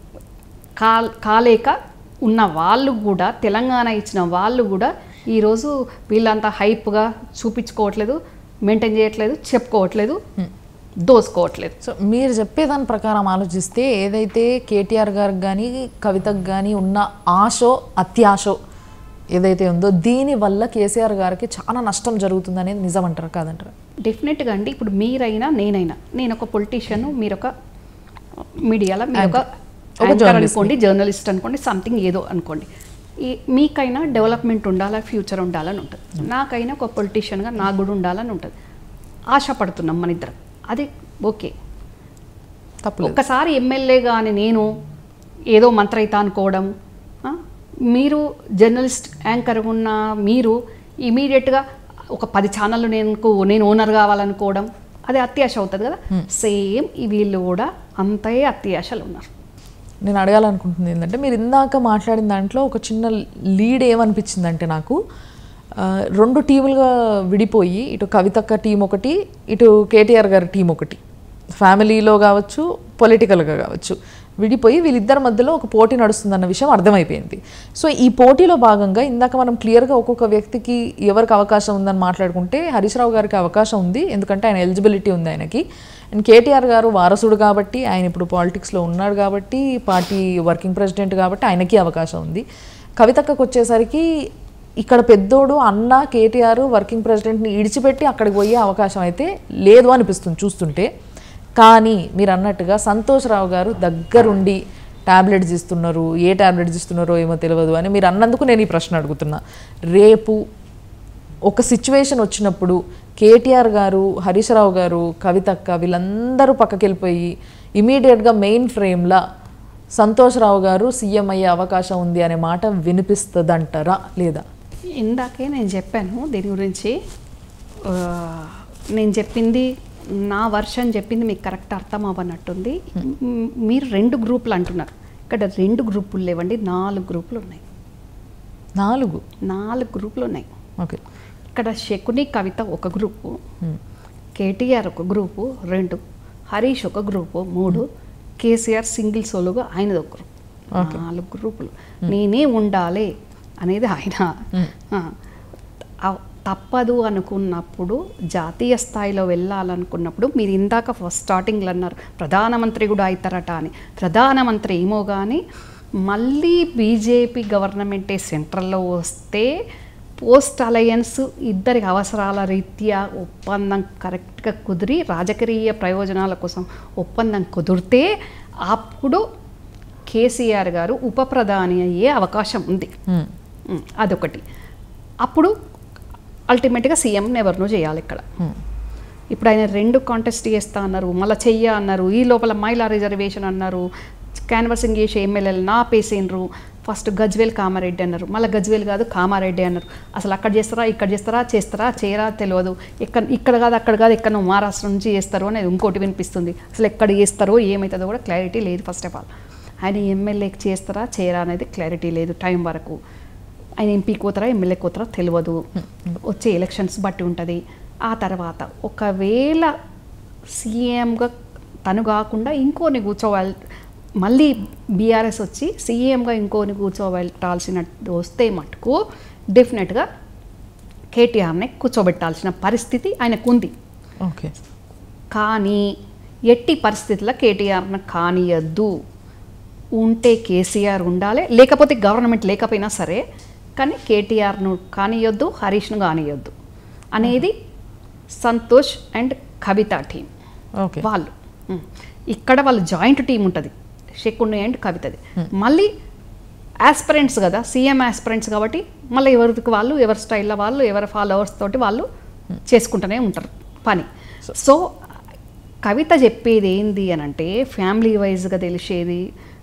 కా కాలేక ఉన్న వాళ్ళు కూడా తెలంగాణ ఇచ్చిన వాళ్ళు కూడా ఈరోజు వీళ్ళంతా హైప్గా చూపించుకోవట్లేదు మెయింటైన్ చేయట్లేదు చెప్పుకోవట్లేదు దోసుకోవట్లేదు సో మీరు చెప్పేదాని ప్రకారం ఆలోచిస్తే ఏదైతే కేటీఆర్ గారికి కానీ కవితకు కానీ ఉన్న ఆశో అత్యాశో ఏదైతే ఉందో దీని వల్ల కేసీఆర్ గారికి చాలా నష్టం జరుగుతుంది అనేది నిజం అంటారా కాదంటారా డెఫినెట్గా అండి ఇప్పుడు మీరైనా నేనైనా నేను ఒక పొలిటీషియన్ మీరు ఒక మీడియాలో మీరు ఒక ఒక యాంకర్ journalist అనుకోండి జర్నలిస్ట్ అనుకోండి సంథింగ్ ఏదో అనుకోండి ఈ మీకైనా డెవలప్మెంట్ ఉండాలా ఫ్యూచర్ ఉండాలని ఉంటుంది నాకైనా ఒక పొలిటీషియన్గా నాకు కూడా ఉండాలని ఉంటుంది ఆశపడుతున్నాం మన ఇద్దరం అది ఓకే తప్పలేదు ఒక్కసారి ఎమ్మెల్యే కానీ నేను ఏదో మంత్రి అవుతా అనుకోవడం ఆ, మీరు జర్నలిస్ట్ యాంకర్ ఉన్న మీరు ఇమీడియట్గా ఒక పది ఛానళ్ళు నేను నేను ఓనర్ కావాలనుకోవడం అది అత్యాశ అవుతుంది కదా సేమ్ ఈ వీళ్ళు కూడా అంతే అత్యాశలు ఉన్నారు నేను అడగాలనుకుంటుంది ఏంటంటే మీరు ఇందాక మాట్లాడిన దాంట్లో ఒక చిన్న లీడ్ ఏమనిపించిందంటే నాకు ఆ, రెండు టీములుగా విడిపోయి ఇటు కవితక్క టీం ఒకటి ఇటు కేటీఆర్ గారి టీం ఒకటి ఫ్యామిలీలో కావచ్చు పొలిటికల్గా కావచ్చు విడిపోయి వీళ్ళిద్దరి మధ్యలో ఒక పోటీ నడుస్తుందన్న విషయం అర్థమైపోయింది సో ఈ పోటీలో భాగంగా ఇందాక మనం క్లియర్గా ఒక్కొక్క వ్యక్తికి ఎవరికి అవకాశం ఉందని మాట్లాడుకుంటే హరీష్ రావు గారికి అవకాశం ఉంది ఎందుకంటే ఆయన ఎలిజిబిలిటీ ఉంది ఆయనకి అండ్ కేటీఆర్ గారు వారసుడు కాబట్టి ఆయన ఇప్పుడు పాలిటిక్స్లో ఉన్నాడు కాబట్టి పార్టీ వర్కింగ్ ప్రెసిడెంట్ కాబట్టి ఆయనకి అవకాశం ఉంది కవితక్కకు వచ్చేసరికి ఇక్కడ పెద్దోడు అన్న కేటీఆర్ వర్కింగ్ ప్రెసిడెంట్ని ఇడిచిపెట్టి అక్కడికి పోయే అవకాశం అయితే లేదు అనిపిస్తుంది చూస్తుంటే కానీ మీరు అన్నట్టుగా సంతోష్ రావు గారు దగ్గరుండి ట్యాబ్లెట్స్ ఇస్తున్నారు ఏ ట్యాబ్లెట్స్ ఇస్తున్నారో ఏమో తెలియదు అని మీరు అన్నందుకు నేను ఈ ప్రశ్న అడుగుతున్నా రేపు ఒక సిచ్యువేషన్ వచ్చినప్పుడు కేటీఆర్ గారు హరీష్ రావు గారు కవితక్క వీళ్ళందరూ పక్కకి వెళ్ళిపోయి ఇమీడియట్గా మెయిన్ ఫ్రేమ్లా సంతోష్ రావు గారు సీఎం అయ్యే అవకాశం ఉంది అనే మాట వినిపిస్తుందంటారా లేదా ఇందాకే నేను చెప్పాను దీని గురించి ఆ, నేను చెప్పింది నా వర్షన్ చెప్పింది మీకు కరెక్ట్ అర్థం అవ్వనట్టుంది మ్, మీరు రెండు గ్రూపులు అంటున్నారు ఇక్కడ రెండు గ్రూపులు లేవండి నాలుగు గ్రూపులు ఉన్నాయి నాలుగు నాలుగు గ్రూపులు ఉన్నాయి ఓకే ఇక్కడ శకుని కవిత ఒక గ్రూపు కేటీఆర్ ఒక గ్రూపు రెండు హరీష్ ఒక గ్రూపు మూడు కేసీఆర్ సింగిల్ సోలుగా ఆయనది ఒక గ్రూప్ నాలుగు గ్రూపులు నేనే ఉండాలి అనేది ఆయన ఆ, ఆ- తప్పదు అనుకున్నప్పుడు జాతీయ స్థాయిలో వెళ్ళాలనుకున్నప్పుడు మీరు ఇందాక ఫస్ట్ స్టార్టింగ్లో అన్నారు ప్రధానమంత్రి కూడా అవుతారట అని ప్రధానమంత్రి ఏమో కానీ మళ్ళీ బీజేపీ గవర్నమెంటే సెంట్రల్లో వస్తే పోస్ట్ అలయన్స్ ఇద్దరి అవసరాల రీత్యా ఒప్పందం కరెక్ట్గా కుదిరి రాజకీయ ప్రయోజనాల కోసం ఒప్పందం కుదిరితే అప్పుడు కేసీఆర్ గారు ఉప ప్రధాని అయ్యే అవకాశం ఉంది మ్మ్. ఉమ్, అదొకటి అప్పుడు అల్టిమేట్గా సీఎంని ఎవరినో చేయాలి ఇక్కడ ఇప్పుడు ఆయన రెండు కాంటెస్ట్ చేస్తా అన్నారు మళ్ళీ చెయ్య అన్నారు ఈ లోపల మహిళా రిజర్వేషన్ అన్నారు క్యాన్వర్సింగ్ చేసి ఎమ్మెల్యేలు నా పేసేనరు ఫస్ట్ గజ్వేల్ కామారెడ్డి అన్నారు మళ్ళీ గజ్వేల్ కాదు కామారెడ్డి అన్నారు అసలు అక్కడ చేస్తారా ఇక్కడ చేస్తారా చేస్తారా చేయరా తెలియదు ఇక్కడ ఇక్కడ కాదు అక్కడ కాదు ఎక్కడ మహారాష్ట్ర నుంచి చేస్తారు అనేది ఇంకోటి వినిపిస్తుంది అసలు ఎక్కడ చేస్తారో ఏమవుతుందో కూడా క్లారిటీ లేదు ఫస్ట్ ఆఫ్ ఆల్ ఆయన ఎమ్మెల్యేకి చేస్తారా చేయరా అనేది క్లారిటీ లేదు టైం వరకు ఆయన ఎంపీ కోతరా ఎమ్మెల్యే కోతరా తెలియదు వచ్చే ఎలక్షన్స్ బట్టి ఉంటుంది ఆ తర్వాత ఒకవేళ సీఎంగా తను కాకుండా ఇంకోని కూర్చోవాలి మళ్ళీ బీఆర్ఎస్ వచ్చి సీఎంగా ఇంకోని కూర్చోబెట్టాల్సిన వస్తే మటుకు డెఫినెట్గా కేటీఆర్ని కూర్చోబెట్టాల్సిన పరిస్థితి ఆయనకు ఉంది ఓకే కానీ ఎట్టి పరిస్థితుల్లో కేటీఆర్ను కానియద్దు ఉంటే కేసీఆర్ ఉండాలి లేకపోతే గవర్నమెంట్ లేకపోయినా సరే కానీ కేటీఆర్ను కానియొద్దు హరీష్ను కానియొద్దు అనేది Santosh and Kavitha team okay వాళ్ళు ఉమ్. ఇక్కడ వాళ్ళు జాయింట్ టీం ఉంటుంది శకుని అండ్ కవితది మళ్ళీ ఆస్పిరెంట్స్ కదా సీఎం ఆస్పిరెంట్స్ కాబట్టి మళ్ళీ ఎవరికి వాళ్ళు ఎవరి స్టైల్లో వాళ్ళు ఎవరి ఫాలోవర్స్ తోటి వాళ్ళు చేసుకుంటూనే ఉంటారు పని సో కవిత చెప్పేది ఏంది అని అంటే ఫ్యామిలీ వైజ్గా తెలిసేది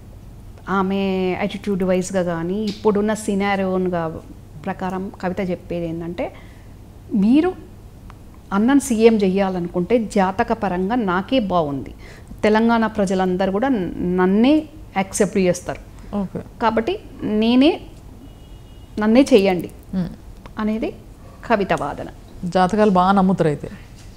ఆమె యాటిట్యూడ్ వైజ్గా కానీ ఇప్పుడున్న సినారియోన్గా ప్రకారం కవిత చెప్పేది ఏంటంటే మీరు అన్నను సీఎం చెయ్యాలనుకుంటే జాతక పరంగా నాకే బాగుంది తెలంగాణ ప్రజలందరూ కూడా నన్నే యాక్సెప్ట్ చేస్తారు ఓకే కాబట్టి నేనే నన్నే చెయ్యండి అనేది కవిత వాదన జాతకాలు బాగా నమ్ముతారు అయితే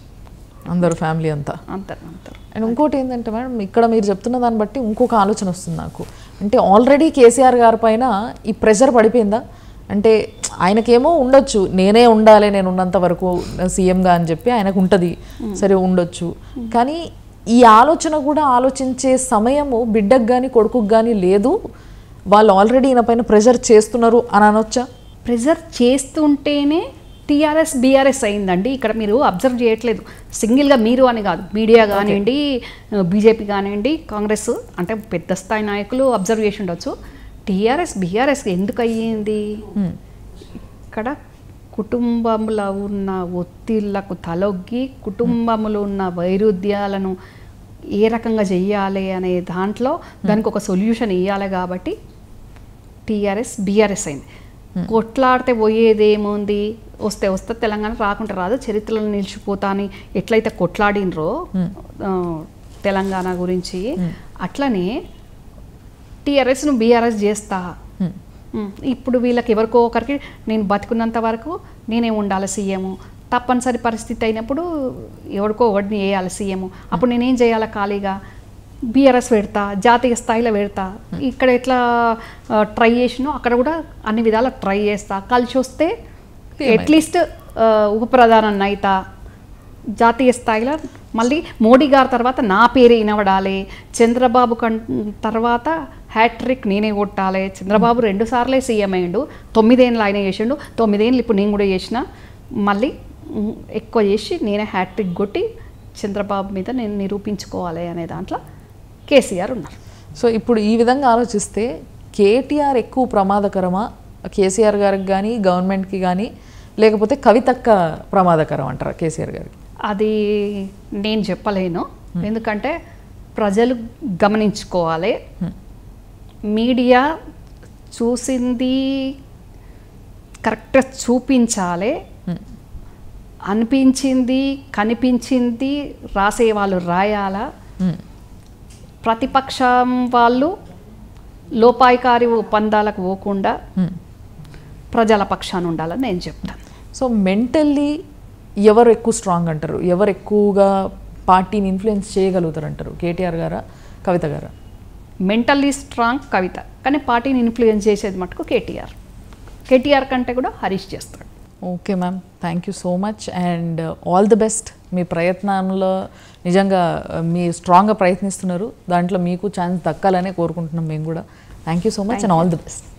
అందరు ఫ్యామిలీ అంతా అంటారు అంటారు అండ్ ఇంకోటి ఏంటంటే మేడం ఇక్కడ మీరు చెప్తున్న దాన్ని బట్టి ఇంకొక ఆలోచన వస్తుంది నాకు అంటే ఆల్రెడీ కేసీఆర్ గారి పైన ఈ ప్రెషర్ పడిపోయిందా అంటే ఆయనకేమో ఉండొచ్చు నేనే ఉండాలి నేను ఉన్నంత వరకు సీఎంగా అని చెప్పి ఆయనకు ఉంటుంది సరే ఉండొచ్చు కానీ ఈ ఆలోచన కూడా ఆలోచించే సమయము బిడ్డకు కానీ కొడుకుకు కానీ లేదు వాళ్ళు ఆల్రెడీ ఈయన పైన ప్రెషర్ చేస్తున్నారు అని అనొచ్చా ప్రెజర్ చేస్తుంటేనే టీఆర్ఎస్ బీఆర్ఎస్ అయిందండి ఇక్కడ మీరు అబ్జర్వ్ చేయట్లేదు సింగిల్గా మీరు అని కాదు మీడియా కానివ్వండి బీజేపీ కానివ్వండి కాంగ్రెస్ అంటే పెద్ద స్థాయి నాయకులు అబ్జర్వ్ చేసి ఉండొచ్చు టీఆర్ఎస్ బీఆర్ఎస్ ఎందుకు అయ్యింది ఇక్కడ కుటుంబంలో ఉన్న ఒత్తిళ్లకు తలొగ్గి కుటుంబంలో ఉన్న వైరుధ్యాలను ఏ రకంగా చెయ్యాలి అనే దాంట్లో దానికి ఒక సొల్యూషన్ ఇవ్వాలి కాబట్టి టీఆర్ఎస్ బీఆర్ఎస్ అయింది కొట్లాడితే పోయేదేముంది వస్తే వస్తే తెలంగాణ రాకుండా రాదు చరిత్రలో నిలిచిపోతా అని ఎట్లయితే కొట్లాడినరో ఆ, తెలంగాణ గురించి అట్లనే టీఆర్ఎస్ను బీఆర్ఎస్ చేస్తా ఉమ్, ఇప్పుడు వీళ్ళకి ఎవరికో ఒకరికి నేను బతుకున్నంత వరకు నేనే ఉండాలి సీఎం తప్పనిసరి పరిస్థితి అయినప్పుడు ఎవరికో ఒకటిని వేయాలి సీఎం అప్పుడు నేనేం చేయాలి ఖాళీగా బీఆర్ఎస్ పెడతా జాతీయ స్థాయిలో పెడతా ఇక్కడ ఎట్లా ట్రై చేసినో అక్కడ కూడా అన్ని విధాలా ట్రై చేస్తా కలిసి వస్తే అట్లీస్ట్ ఉప ప్రధానాన్ని అయితా జాతీయ స్థాయిలో మళ్ళీ మోడీ గారి తర్వాత నా పేరే వినబడాలి చంద్రబాబు కన్ తర్వాత హ్యాట్రిక్ నేనే కొట్టాలి చంద్రబాబు రెండు సార్లే సీఎం అయ్యిండు తొమ్మిదేళ్ళు ఆయన చేసిండు తొమ్మిదేళ్ళు ఇప్పుడు నేను కూడా చేసిన మళ్ళీ ఉమ్, ఎక్కువ చేసి నేనే హ్యాట్రిక్ కొట్టి చంద్రబాబు మీద నేను నిరూపించుకోవాలి అనే దాంట్లో కేసీఆర్ ఉన్నారు సో ఇప్పుడు ఈ విధంగా ఆలోచిస్తే కేటీఆర్ ఎక్కువ ప్రమాదకరమా కేసీఆర్ గారికి కానీ గవర్నమెంట్కి కానీ లేకపోతే కవితక్క ప్రమాదకరం అంటారా కేసీఆర్ గారికి అది నేను చెప్పలేను ఎందుకంటే ప్రజలు గమనించుకోవాలి మీడియా చూసింది కరెక్ట్గా చూపించాలి అనిపించింది కనిపించింది రాసే వాళ్ళు రాయాలా ప్రతిపక్షం వాళ్ళు లోపాయికారి ఒప్పందాలకు పోకుండా ప్రజల పక్షాన ఉండాలని నేను చెప్తాను సో మెంటల్లీ ఎవరు ఎక్కువ స్ట్రాంగ్ అంటారు ఎవరు ఎక్కువగా పార్టీని ఇన్ఫ్లుయెన్స్ చేయగలుగుతారు అంటారు కేటీఆర్ గారా కవిత గారా మెంటల్లీ స్ట్రాంగ్ కవిత కానీ పార్టీని ఇన్ఫ్లుయెన్స్ చేసేది మటుకు కేటీఆర్ కేటీఆర్ కంటే కూడా హరీష్ చేస్తాడు okay ma'am thank you so much and all the best మీ ప్రయత్నంలో నిజంగా uh, మీ స్ట్రాంగ్గా ప్రయత్నిస్తున్నారు దాంట్లో మీకు ఛాన్స్ దక్కాలనే కోరుకుంటున్నాం మేము కూడా thank you so much and all the best